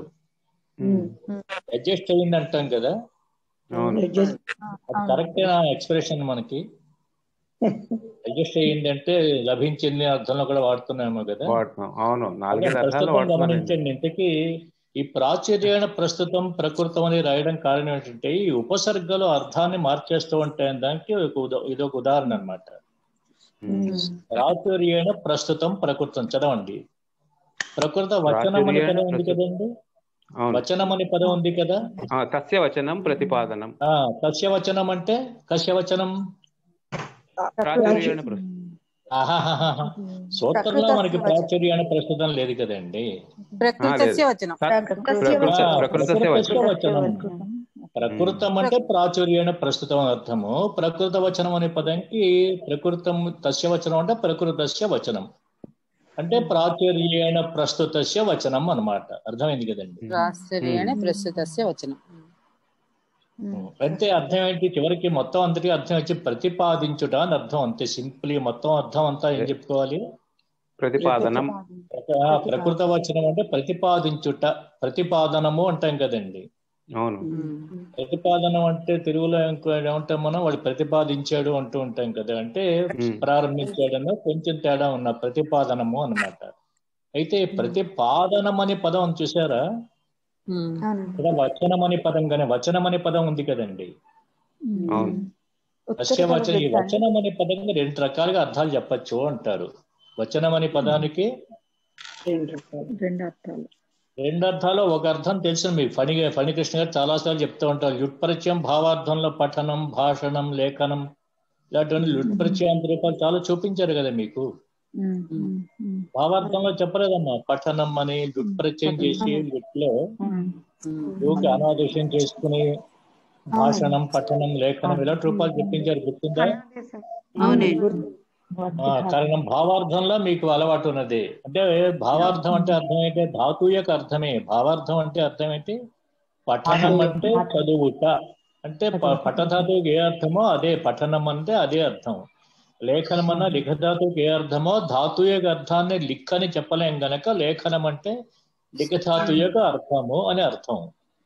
అడ్జస్ట్ అయ్యింది అంటాం కదా అవును అది కరెక్ట్ ఎక్స్ప్రెషన్ మనకి అడ్జస్ట్ అయ్యింది అంటే లభించింది అర్థంలో కూడా వాడుతున్నామో కదా వాడుతున్నాం అవును అదే నాలుగైదు అర్థాలు ప్రస్తుతం వాడుతున్నానండి గమనించండి ఇంతకీ ఈ ప్రాచుర్యణ ప్రస్తుతం ప్రకృతం అని రాయడం కారణం ఏంటంటే ఈ ఉపసర్గలు అర్థాన్ని మార్చేస్తూ ఉంటాయి దానికి ఒక ఉదా- ఇదొక ఉదాహరణ అన్నమాట ప్రాచుర్యేణ ప్రస్తుతం ప్రకృతం చదవండి ప్రకృత వచనం అనే ప్రాచుర్యేణ పదం ఉంది ప్రస్తుతం. కదండి అవును వచనం అనే పదం ఉంది కదా ఆ, తస్య వచనం ప్రతిపాదనం ఆ కస్య వచనం అంటే కస్య వచనం ప్రాచుర్యేణ ప్రస్తుతం ఆహాహాహా. సూత్రంలో మనకి ప్రాచుర్యాన ప్రస్తుతం లేదు కదండి ప్రకృతస్య వచనం ప్రకృత ఆ, ప్రకృతస్య ప్రకృతస్య వచనం వచనం ప్రకృతం అంటే ప్రాచుర్యణ ప్రస్తుతం అర్థము ప్రకృత వచనం అనే పదంకి ప్రకృతం తస్య వచనం అంటే ప్రకృతస్య వచనం అంటే ప్రాచుర్యేణ ప్రస్తుతస్య వచనం అన్నమాట అర్థమైంది కదండి ప్రాచుర్యేణ ప్రస్తుతస్య వచనం అంటే అర్థం ఏంటి చివరికి మొత్తం అంతటి అర్థం వచ్చి ప్రతిపాదించుట అని అర్థం అంతే సింప్లీ మొత్తం అర్థం అంతా ఏం చెప్పుకోవాలి ప్రతిపాదనం ఆ, ప్రకృత వచనం అంటే ప్రతిపాదించుట ప్రతిపాదనము అంటాం కదండి అవును ప్రతిపాదనం అంటే తెలుగులో ఇంకో ఏమంటాం మనం వాడు ప్రతిపాదించాడు అంటూ ఉంటాం కదా అంటే ప్రారంభించాడనో కొంచెం తేడా ఉన్న ప్రతిపాదనము అన్నమాట అయితే ప్రతిపాదనం అనే పదం ఉంది చూసారా ఇక్కడ వచనం అనే పదం కానీ వచనం అనే పదం ఉంది కదండి అవును అస్య వచనం ఈ వచనం అనే పదం రెండు రకాలుగా అర్థాలు చెప్పచ్చు అంటారు వచనం అనే పదానికి రెండు అర్థాలు రెండు అర్థాలు ఒక అర్థం తెలుసు మీకు ఫణి ఫణికృష్ణ గారు చాలాసార్లు చెప్తూ ఉంటారు యుట్పరిచయం భావార్థంలో పఠనం భాషణం లేఖనం ఇలాంటివన్నీ లుట్పరిచయం రూపాలు చాలా చూపించారు కదా మీకు భావార్థంలో చెప్పలేదమ్మా పఠనం అని లుట్పరిచయం చేసి లుట్లో యోగి అనాదేశం చేసుకుని భాషణం పఠనం లేఖనం ఇలాంటి రూపాలు చెప్పించారు గుర్తుందా ఆ, కారణం భావార్థంలో మీకు అలవాటు ఉన్నది అంటే భావార్థం అంటే అర్థం ఏంటి ధాతు యొక్క అర్థమే భావార్థం అంటే అర్థం ఏంటి పఠనం అంటే చదువుట అంటే ప- పఠధాతువుకి ఏ అర్థమో అదే పఠనం అంటే అదే అర్థం లేఖనం అన్న లిఖధాతువుకి ఏ అర్థమో ధాతు యొక్క అర్థాన్ని లిక్ అని చెప్పలేం గనక లేఖనం అంటే లిఖధాతు యొక్క అర్థము అని అర్థం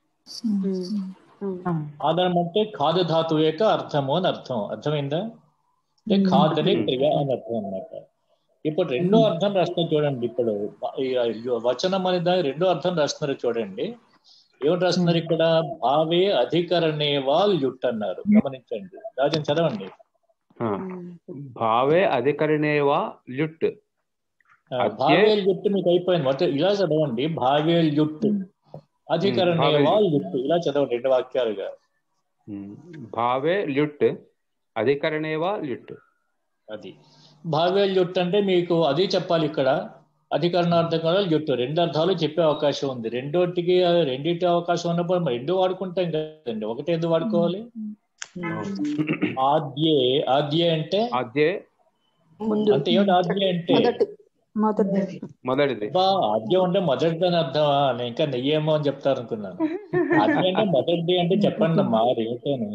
ఆదరం అంటే ఖాదు ధాతువు యొక్క అర్థము అని అర్థం అర్థమైందా అంటే ఖాదని క్రియ అని అర్థం అన్నమాట ఇప్పుడు రెండో అర్థం రాస్తున్నారు చూడండి ఇప్పుడు ఈ వచనం అనే దానికి రెండో అర్థం రాస్తున్నారు చూడండి ఏమిటి రాస్తున్నారు ఇక్కడ భావే అధికరణే వాల్ యుట్ అన్నారు గమనించండి రాజన్ చదవండి ఆ. భావే అధికరణేవా ల్యుట్ ఆ, అద్యే భావేల్ యుట్ మీకు అయిపోయింది మొత్తం ఇలా చదవండి భావేల్ యుట్ అధికరణే భావేల్ వాల్ యుట్ ఇలా చదవండి రెండు వాక్యాలుగా ఉమ్. భావే ల్యుట్ అధికరణేవా ల్యుట్ అది భావేల్ యుట్ అంటే మీకు అది చెప్పాలి ఇక్కడ అధికరణార్థం కూడా యుట్ రెండు అర్థాలు చెప్పే అవకాశం ఉంది రెండోటికి రెండింటి అవకాశం ఉన్నప్పుడు మనం రెండు వాడుకుంటాం కదండి ఒకటి ఎందుకు వాడుకోవాలి ఆద్యే ఆద్యే అంటే అదే అంటే ఏమిటి ఆద్య అంటే మొదటి మొదటిది అబ్బా ఆద్యం అంటే మొదటిది అని అర్థమా నేను ఇంకా నెయ్యేమో అని చెప్తారు అనుకున్నాను ఆద్య అంటే మొదటిది అంటే చెప్పండి అమ్మా రేటేను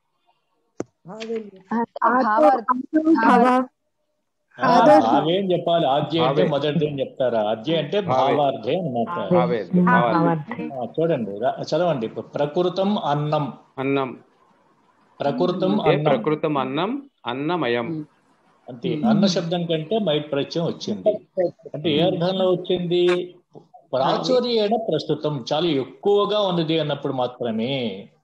ఆ, భావేం చెప్పాలి ఆద్య అంటే భావే. మొదటిది అని చెప్తారా ఆద్య అంటే భావే. భావార్థే అన్నమాట భావే భావార్థం. ఆ, చూడండి రా- చదవండి ఇప్పుడు ప్రకృతం అన్నం అన్నం ప్రకృతం అంటే అన్నం ప్రకృతం అన్నం అన్నమయం అంతే అన్న శబ్దం కంటే మైట్ ప్రత్యయం వచ్చింది అంటే ఏ అర్థంలో వచ్చింది ప్రాచుర్యేణ ప్రస్తుతం చాలా ఎక్కువగా ఉన్నది అన్నప్పుడు మాత్రమే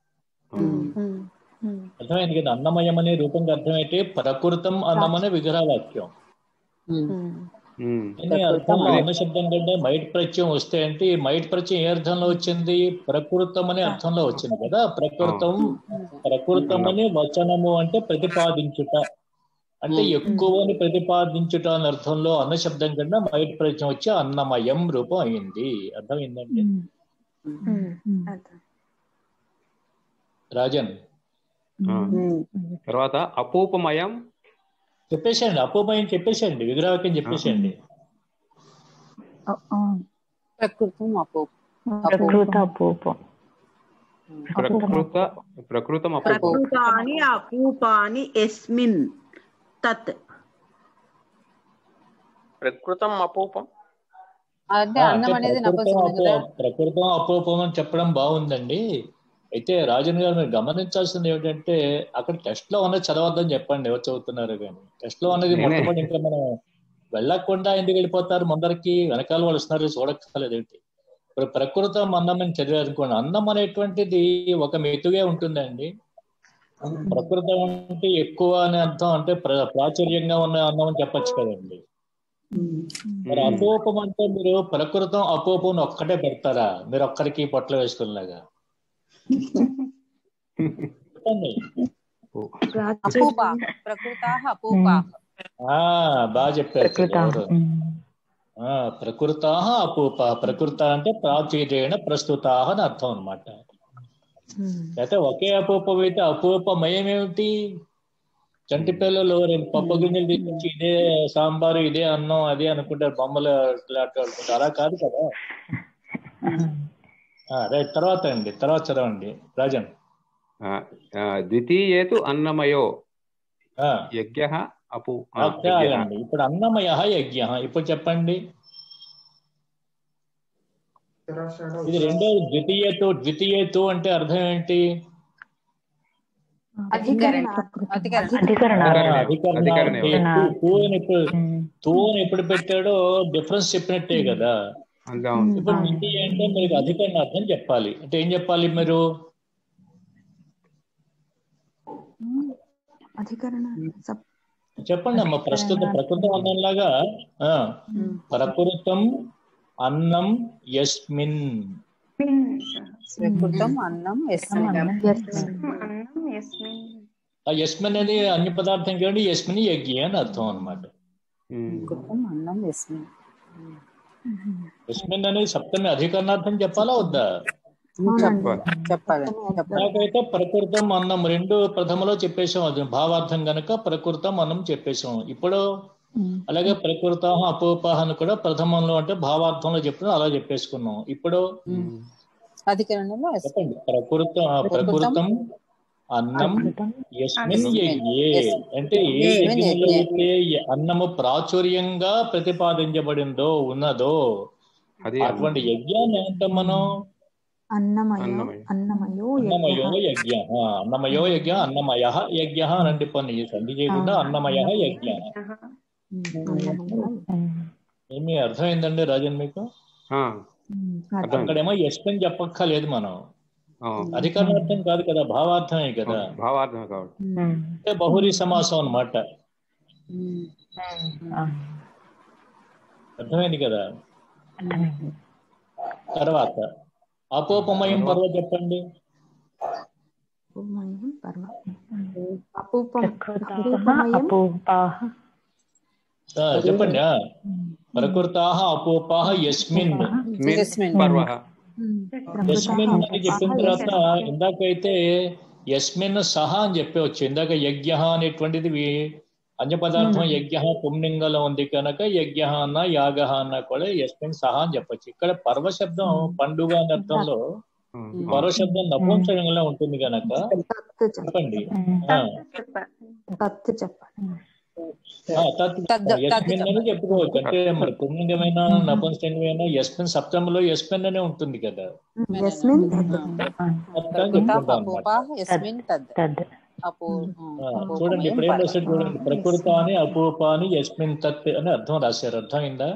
అర్థమైంది కదా అన్నమయం అనే రూపంగా అర్థమైతే ప్రకృతం అన్నం అనే విగ్రహవాక్యం ఉమ్. అనే అర్థంలో అన్న శబ్దం కంటే మైట్ ప్రత్యయం వస్తే అంటే ఈ మైట్ ప్రత్యయం ఏ అర్థంలో వచ్చింది ప్రకృతం అనే అర్థంలో వచ్చింది కదా ప్రకృతం ప్రకృతం అనే వచనము అంటే ప్రతిపాదించుట అంటే ఎక్కువని ప్రతిపాదించుట అనే అర్థంలో అన్న శబ్దం కన్నా మైట్ ప్రత్యయం వచ్చి అన్నమయం రూపం అయింది అర్థమైందండి రాజన్ తర్వాత అపూపమయం చెప్పేసేయండి అపోమయం చెప్పేసేయండి విగ్రహవాక్యం చెప్పేసేయండి ప్రకృతం అపో ప్రకృత అపూపం ప్రకృత ప్రకృతం అపూపం ప్రకృతాని అపూపాని ఎస్మిన్ తత్ ప్రకృతం అపూపం అంటే ఆ, అన్నం అంటే అనేది ప్రకృతం నపంసకం అపో కదా ప్రకృతం అపోపం అని చెప్పడం బాగుందండి అయితే రాజన్ గారు మీరు గమనించాల్సింది ఏమిటంటే అక్కడ టెస్ట్ లో ఉన్నది చదవద్దని చెప్పండి ఎవరు చదువుతున్నారు కానీ టెస్ట్ లో ఉన్నది నేనే. మొట్టమొదటి ఇంకా మనం వెళ్ళకుండా ఎందుకు వెళ్ళిపోతారు ముందరికి వెనకాల వాళ్ళు వస్తున్నారు చూడక్కర్లేదు ఏంటి ఇప్పుడు ప్రకృతం అన్నం అని చదివారు అనుకోండి అన్నం అనేటువంటిది ఒక మెతుగే ఉంటుందండి ప్రకృతం అంటే ఎక్కువ అనే అర్థం అంటే ప్ర- ప్రాచుర్యంగా ఉన్న అన్నం అని చెప్పొచ్చు కదండి మరి అపోపం అంటే మీరు ప్రకృతం అపోపం అని ఒక్కటే పెడతారా మీరు ఒక్కరికి పొట్ల వేసుకునేలాగా చెప్పండి అపూప ప్రకృత అపూప ఆ బాగా చెప్పారు ప్రకృత ఎవరు ఆ ప్రకృత అపూప ప్రకృత అంటే ప్రాచుర్యేణ ప్రస్తుత అని అర్థం అనమాట అయితే ఒకే అపూపం అయితే అపూపమయం ఏమిటి చంటి పిల్లలు రెండు పప్పు గింజలు తీసుకొచ్చి ఇదే సాంబారు ఇదే అన్నం అదే అనుకుంటారు బొమ్మలు ఇట్లాంటి అనుకుంటారు అలా కాదు కదా రైట్ తర్వాత అండి తర్వాత చదవండి రాజన్ ఆ, ఆ, ద్వితీయేతు అన్నమయో యజ్ఞ అపు ఆ, ఓకే, యజ్ఞః. ఆగండి. ఇప్పుడు అన్నమయ యజ్ఞ ఇప్పుడు చెప్పండి ఇది రెండో ద్వితీయతో ద్వితీయతో అంటే అర్థం ఏంటి అధికరణ అధికరణ అధికరణ ఆ, అధికరణ అధికరణ అంటే తూ- తూ అని ఎప్పుడు తూ అని ఎప్పుడు పెట్టాడో డిఫరెన్స్ చెప్పినట్టే కదా అలా ఉంది. ఇప్పుడు ద్వితీయ అంటే మీరు అధికరణ అర్థం చెప్పాలి అంటే ఏం చెప్పాలి మీరు అధికరణ సప్ చెప్పండి అమ్మ ప్రస్తుత ప్రకృతం అన్నంలాగా ఆ, ప్రకృతం అన్నం యస్మిన్ ప్రకృతం అన్నం యస్మిన్ ఆ యస్మిన్ అనేది అన్ని పదార్థం కాదు యస్మిన్ యజ్ఞ అని అర్థం అనమాట ప్రకృతం అన్నం యస్మిన్ యస్మిన్ అనేది సప్తమి అధికరణార్థం చెప్పాలా వద్దా చెప్పాలి చెప్పాలి చెప్పాలి నాకైతే ప్రకృతం అన్నం రెండు ప్రథమలో చెప్పేశాం అది భావార్థం గనక ప్రకృతం అన్నం చెప్పేశాం ఇప్పుడు అలాగే ప్రకృత అపోపాహ అని కూడా ప్రథమంలో అంటే భావార్థంలో చెప్పిన అలా చెప్పేసుకున్నాం ఇప్పుడు అధికరణలో యస్మిన్. చెప్పండి ప్రకృత ప్రకృతం అన్నం యస్మిన్ యజ్ఞే అంటే ఏ యస్మిన్ యజ్ఞంలో యజ్ఞే. అయితే అన్నము ప్రాచుర్యంగా ప్రతిపాదించబడిందో ఉన్నదో అది అటువంటి యజ్ఞాన్ని ఏమంటాం మనం అన్నమయ అన్నమయ. అన్నమయో అన్నమయో యజ్ఞ ఆ, అన్నమయో యజ్ఞ అన్నమయ యజ్ఞ అనండి పని ఈ సంధి చేయకుండా అన్నమయ యజ్ఞ ఏమి అర్థమైందండి రాజన్ మీకు ఆ, అర్థమైంది. అక్కడేమో యస్మిన్ చెప్పక్కర్లేదు మనం ఆ, అధికరణార్థం కాదు కదా భావార్థమే కదా భావార్థం కాబట్టి అంటే బహురీ సమాసం అన్నమాట అర్థమైంది కదా తర్వాత అపోపమయం పర్వ చెప్పండి అపూపమయం పర్వ అపూపం అపూపమయం అపూపాహ ఆ, చెప్పండి ఆ. ప్రకృతాహ అపోపాహ యస్మిన్ స్మిన్ యస్మిన్. పర్వ యస్మిన్ అని చెప్పిన తర్వాత ఇందాకైతే యస్మిన్ సహ అని చెప్పవచ్చు ఇందాక యజ్ఞ అనేటువంటిది వి- అన్య పదార్థం యజ్ఞ పుంలింగంలో ఉంది కనుక యజ్ఞ అన్న యాగ అన్న కూడా యస్మిన్ సహ అని చెప్పొచ్చు ఇక్కడ పర్వ శబ్దం పండుగ అనే అర్థంలో ఈ పర్వ శబ్దం నపుంసకంలో ఉంటుంది కనుక తత్ చెప్పండి ఆ, తత్ చెప్పండి ఆ, తత్ తద్- తద్ యస్మిన్ అని చెప్పుకోవచ్చు అంటే మరి పుంలింగమైన నపుంసకమైన యస్మిన్ సప్తమిలో యస్మిన్ అనే ఉంటుంది కదా యస్మిన్ తత్ మొత్తం ప్రకృత చెప్పుకుంటాం అపూప అన్నమాట యస్మిన్ తద్ తద్ అపూ ఆ, చూడండి ఇప్పుడు ఏం రాశారు చూడండి ప్రకృత అని అపూప అని యస్మిన్ తత్ అని అర్థం రాశారు అర్థమైందా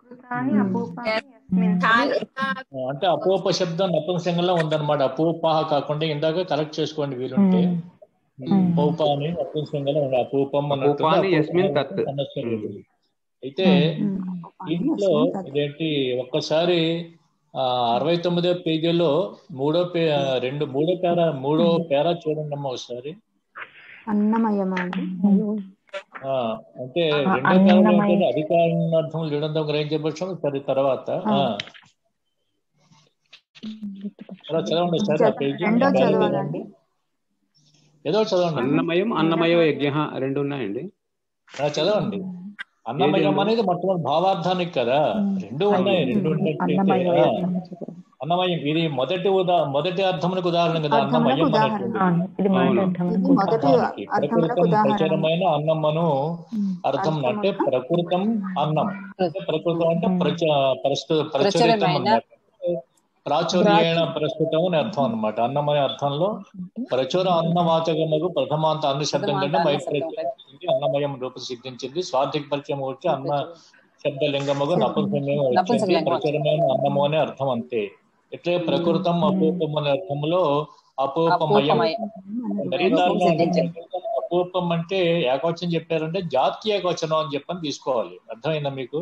ఆ, అంటే అపూప శబ్దం నపుంసకంలో ఉందన్నమాట అపూపాహ కాకుండా ఇందాక కరెక్ట్ చేసుకోండి వీలుంటే పౌప అని నపుంసకంలో ఉంది అపూపం అని అపూప అని యస్మిన్ తత్. సమస్య లేదు అయితే ఇంట్లో ఇదేంటి ఒక్కసారి ఆ అరవై తొమ్మిదో పేజీలో మూడో పే రెండు మూడో పేరా మూడో పేరా చూడండి అమ్మా ఒకసారి అన్నమయమండి ఆ, అంటే రెండో పేరాలో ఏంటంటే అధికారార్థం లిడంతం గ్రహించవచ్చు సరే తర్వాత ఆ, అలా చదవండి సార్ ఆ పేజీ రెండో బ్యాలెన్స్ చదవాలండి ఏదో ఒకటి చదవండి అన్నమయం అన్నమయో యజ్ఞ రెండు ఉన్నాయండి అలా చదవండి అన్నమయం అనేది మొట్టమొదటి భావార్థానికి కదా రెండు ఉన్నాయి రెండు ఉన్నట్లయితే అన్నమయ ఆ, అన్నమయం ఇది మొదటి ఉదా మొదటి అర్థములకు ఉదాహరణ కదా అర్థములకు అన్నమయం ఉదాహరణ. అనేటువంటి ఇది మొదటి అవును. అర్థం ఇది మొదటి అర్థానికి అర్థములకు ప్రకృతం ఉదాహరణ ప్రచురమైన అన్నమ్మను అర్థం అంటే ప్రకృతం అన్నం అంటే ప్రకృతం అంటే ప్రచ ప్రస్తు ప్రచురితం ప్రచురమైన అన్నమాట ప్రాచుర్యేణ ప్రస్తుతం అని అర్థం అన్నమాట అన్నం అనే అర్థంలో ప్రచుర అన్నవాచకముకు ప్రథమాంత అన్న శబ్దం కంటే ప్రథమాంత బయట అన్న శబ్దం ప్రత్యేకించింది అన్నమయం రూపం సిద్ధించింది స్వార్థిక పరిచయం వచ్చి అన్న శబ్దలింగముకు నపుంసకలింగం వచ్చింది నపుంసకలింగం ప్రచురమైన అన్నము అనే అర్థం అంతే ఇట్లే ప్రకృతం అపూపం అనే అర్థంలో అపూపమయం అపూపమయ మరీ రూపం దారుణం సిద్ధించింది అపూపం అంటే ఏకవచనం చెప్పారంటే జాతీయ ఏకవచనం అని చెప్పని తీసుకోవాలి అర్థమైందా మీకు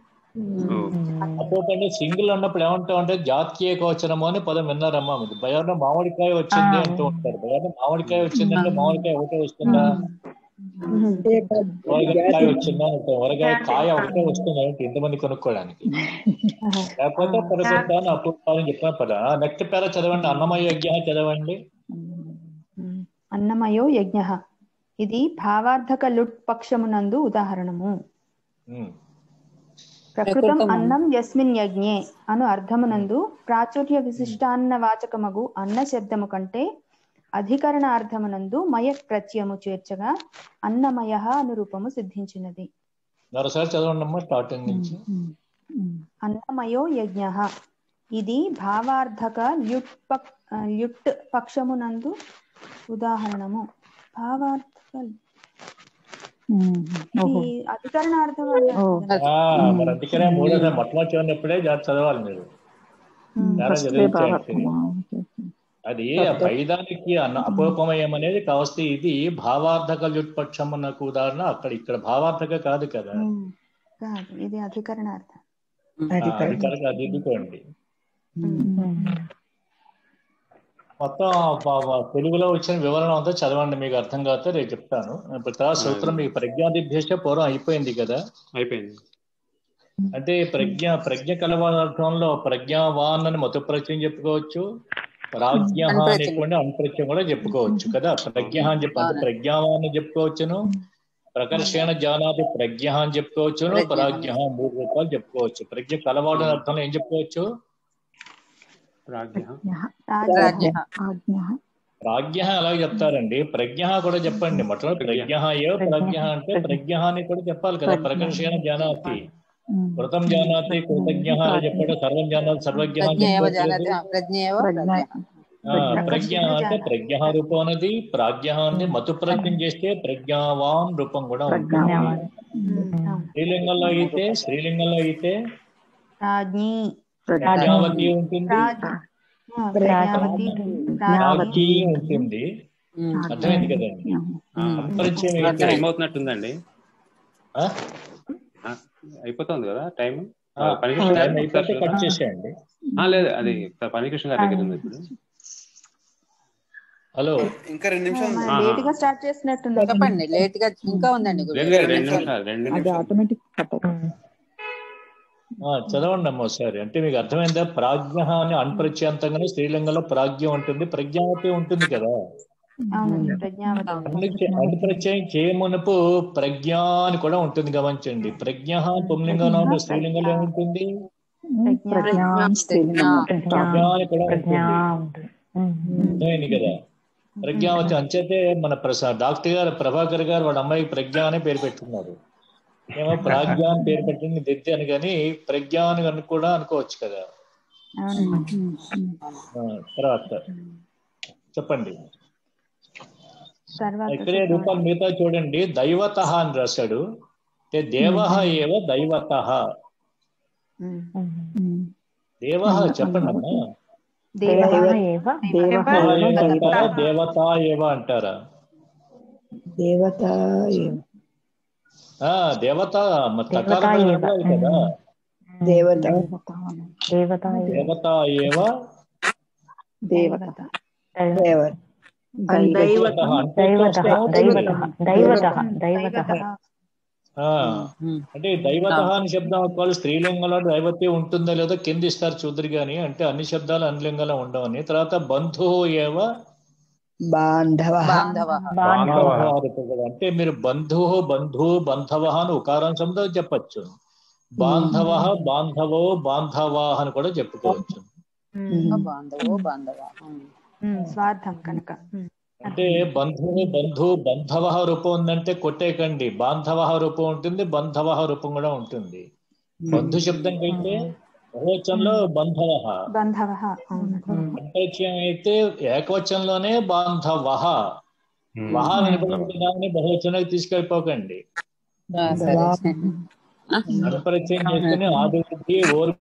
అపూపం అంటే సింగిల్ అన్నప్పుడు ఏమంటాం అంటే జాతీయ ఏకవచనము అని పదం విన్నారమ్మా మీరు భయాన మామిడికాయ వచ్చింది అంటూ ఉంటారు భయాన మామిడికాయ వచ్చిందంటే మామిడికాయ ఒకటే వస్తుందా వరగాయ వచ్చిందా అని అంటాం వరగాయ కాయ ఒకటే వస్తుందా అంటే ఇంతమంది కొనుక్కోవడానికి లేకపోతే పరకొట్టాను అపూపాలని చెప్పిన పద నెక్స్ట్ పేర చదవండి అన్నమయ యజ్ఞ చదవండి అన్నమయో యజ్ఞ ఇది భావార్థక లుట్ పక్షమునందు ఉదాహరణము ఉమ్. ప్రకృతం ప్రకృతం అన్నం యస్మిన్ యజ్ఞే అను అర్థమునందు ప్రాచుర్య విశిష్టాన్న వాచకమగు అన్న శబ్దము కంటే అధికరణ అర్థమునందు మయ ప్రత్యయము చేర్చగా అన్నమయ అను రూపము సిద్ధించినది మరోసారి చదవండి అమ్మా స్టార్టింగ్ నుంచి అన్నమయో యజ్ఞ ఇది భావార్థక ల్యుట్ పక్ ల్యుట్ పక్షమునందు ఉదాహరణము భావార్థక ఇది అధికరణార్థం అన్నారు ఆ, మరి అందుకనే మూడోసారి మొట్టమొదటి చదివినప్పుడే జాగ్రత్త చదవాలి మీరు చాలా ఫస్ట్ చదివించండి అది భైదానికి అన్న అపోపమయం అనేది కావస్తే ఇది భావార్థక లుట్పక్షమునకు ఉదాహరణ అక్కడ ఇక్కడ భావార్థక కాదు కదా కాదు ఇది అధికరణార్థం ఆ, అది కనుక అది దిద్దుకోండి మొత్తం ప- ప- తెలుగులో వచ్చిన వివరణ అంతా చదవండి మీకు అర్థం కాకపోతే రేపు చెప్తాను ఇప్పుడు తర్వాత సూత్రం మీకు ప్రజ్ఞాదిభ్యష్ట పూర్వం అయిపోయింది కదా అయిపోయింది అంటే ప్రజ్ఞ ప్రజ్ఞ కలవార్థంలో ప్రజ్ఞావాన్ అని మత ప్రత్యయం చెప్పుకోవచ్చు ప్రాజ్ఞ అన్ప్రత్యయం. అనేటువంటి అన్ప్రత్యయం కూడా చెప్పుకోవచ్చు కదా ప్రజ్ఞ అని చెప్పి అంటే ప్రజ్ఞావాన్ అని చెప్పుకోవచ్చును ప్రకర్షణ జానాది ప్రజ్ఞ అని చెప్పుకోవచ్చును ప్రజ్ఞ. ప్రాజ్ఞ మూడు రూపాయలు చెప్పుకోవచ్చు ప్రజ్ఞ కలవాడు అనే అర్థంలో ఏం చెప్పుకోవచ్చు ప్రాజ్ఞ రాజ్ఞ ప్రాజ్ఞ అలాగే చెప్తారండి ప్రజ్ఞ కూడా చెప్పండి మొట్టమొదటి ప్రజ్ఞ ఏ ప్రజ్ఞ అంటే ప్రజ్ఞ అని కూడా చెప్పాలి కదా ప్రకర్షణ జానాతి కృతం జానాతి కృతజ్ఞ అని చెప్పాడు సర్వం జానాతి సర్వజ్ఞ అని ప్రజ్ఞ ఏవ చెప్పుకోవచ్చు జానతి కదా. ఆ, ప్రజ్ఞ ఏవ ప్రజ్ఞ ఆ, ప్రజ్ఞ అంటే ప్రజ్ఞ రూపం అనేది ప్రాజ్ఞ అని మతు ప్రజ్ఞం చేస్తే ప్రజ్ఞావాన్ రూపం కూడా ఉంటుంది స్త్రీలింగంలో అయితే స్త్రీలింగంలో అయితే రాజ్ఞి ప్రజ్ఞావతి ఉంటుంది రాజ్ ఆ, ప్రజ్ఞావతి రాజ్ఞి ఉంటుంది అర్థమైంది కదండి అపరిచయం టైం అయితే అయిపోతున్నట్టుందండి ఆ? ఆ, అయిపోతుంది కదా టైం ఆ, పనికృష్ణ టైం గారు అయిపోతే ఒకసారి కట్ చేసేయండి ఆ, లేదు అది పనికృష్ణ గారి దగ్గర ఉంది ఇప్పుడు హలో ఇంకా రెండు నిమిషాలు ఉంది. ఆహా. లేట్ గా స్టార్ట్ చేసినట్టుంది చెప్పండి లేట్ గా ఇంకా ఉందండి గురు. లేదు లేదు రెండు నిమిషాలు రెండు అది నిమిషాలు ఆటోమేటిక్ కట్ ఆ, చదవండి అమ్మ ఒకసారి అంటే మీకు అర్థమైందా ప్రాజ్ఞ అని అన్ప్రత్యంతంగానే స్త్రీలింగంలో ప్రాజ్ఞ ఉంటుంది ప్రజ్ఞావతి ఉంటుంది కదా అవునండి ప్రజ్ఞావతి అన్ని అన్ప్రత్యయం చేయమునపు ప్రజ్ఞ అని కూడా ఉంటుంది గమనించండి ప్రజ్ఞ పుంలింగంలో ఉంటే స్త్రీలింగంలో ఏముంటుంది ప్రజ్ఞాన్ స్త్రీలింగం ప్రజ్ఞ అని కూడా ప్రజ్ఞా ఉంటుంది ఉంటుంది అర్థమైంది కదా ప్రజ్ఞావతి అంచేతే మన ప్రసా డాక్టర్ గారు ప్రభాకర్ గారు వాళ్ళ అమ్మాయికి ప్రజ్ఞ అని పేరు పెట్టుకున్నారు ఏమో ప్రాజ్ఞ అని పేరు పెట్టింది దిద్ది అని కానీ ప్రజ్ఞ అని అని కూడా అనుకోవచ్చు కదా అవునండి ఆ, తర్వాత చెప్పండి తర్వాత ఇక్కడే రూపాయలు మిగతా చూడండి దైవత అని రాశాడు అంటే దేవ ఏవ దైవత దేవ చెప్పండి అమ్మా దేవ ఏవ దేవ దేవ ఏవ అంటారా దేవత ఏవ అంటారా దేవత ఆ దేవత మరి తకారం ఏవ. నడవాలి కదా దేవత దేవత ఏవ దేవత ఏవ దేవత దైవ- దేవత దైవత అంటే దైవత దైవత దైవత దైవత ఆ, అంటే దైవత అని శబ్దం ఒకవేళ స్త్రీలింగంలో దైవతే ఉంటుందో లేదో కింద ఇస్తారు చూద్దరు గాని అంటే అన్ని శబ్దాలు అన్ని లింగాలు ఉండవని తర్వాత బంధు ఏవ బాంధవ బాంధవ కదా. అంటే మీరు బంధు బంధు బంధవ అని ఉకారం శబ్దం చెప్పచ్చు బాంధవ బాంధవో బాంధవా అని కూడా చెప్పుకోవచ్చు బాంధవో బాంధవ స్వార్థం కనుక ఉమ్. అంటే బంధువు బంధు బంధవ రూపం ఉందంటే కొట్టేకండి బాంధవ రూపం ఉంటుంది బంధవ రూపం కూడా ఉంటుంది బంధు శబ్దం కంటే బహువచనంలో బంధవ బంధవ అవును అంతరిక్షం అయితే ఏకవచనంలోనే బాంధవ వహ వినపడుతుందని బహువచనానికి తీసుకెళ్ళిపోకండి సరే అనుపరిచయం చేసుకుని ఆదివృద్ధి ఓర్పు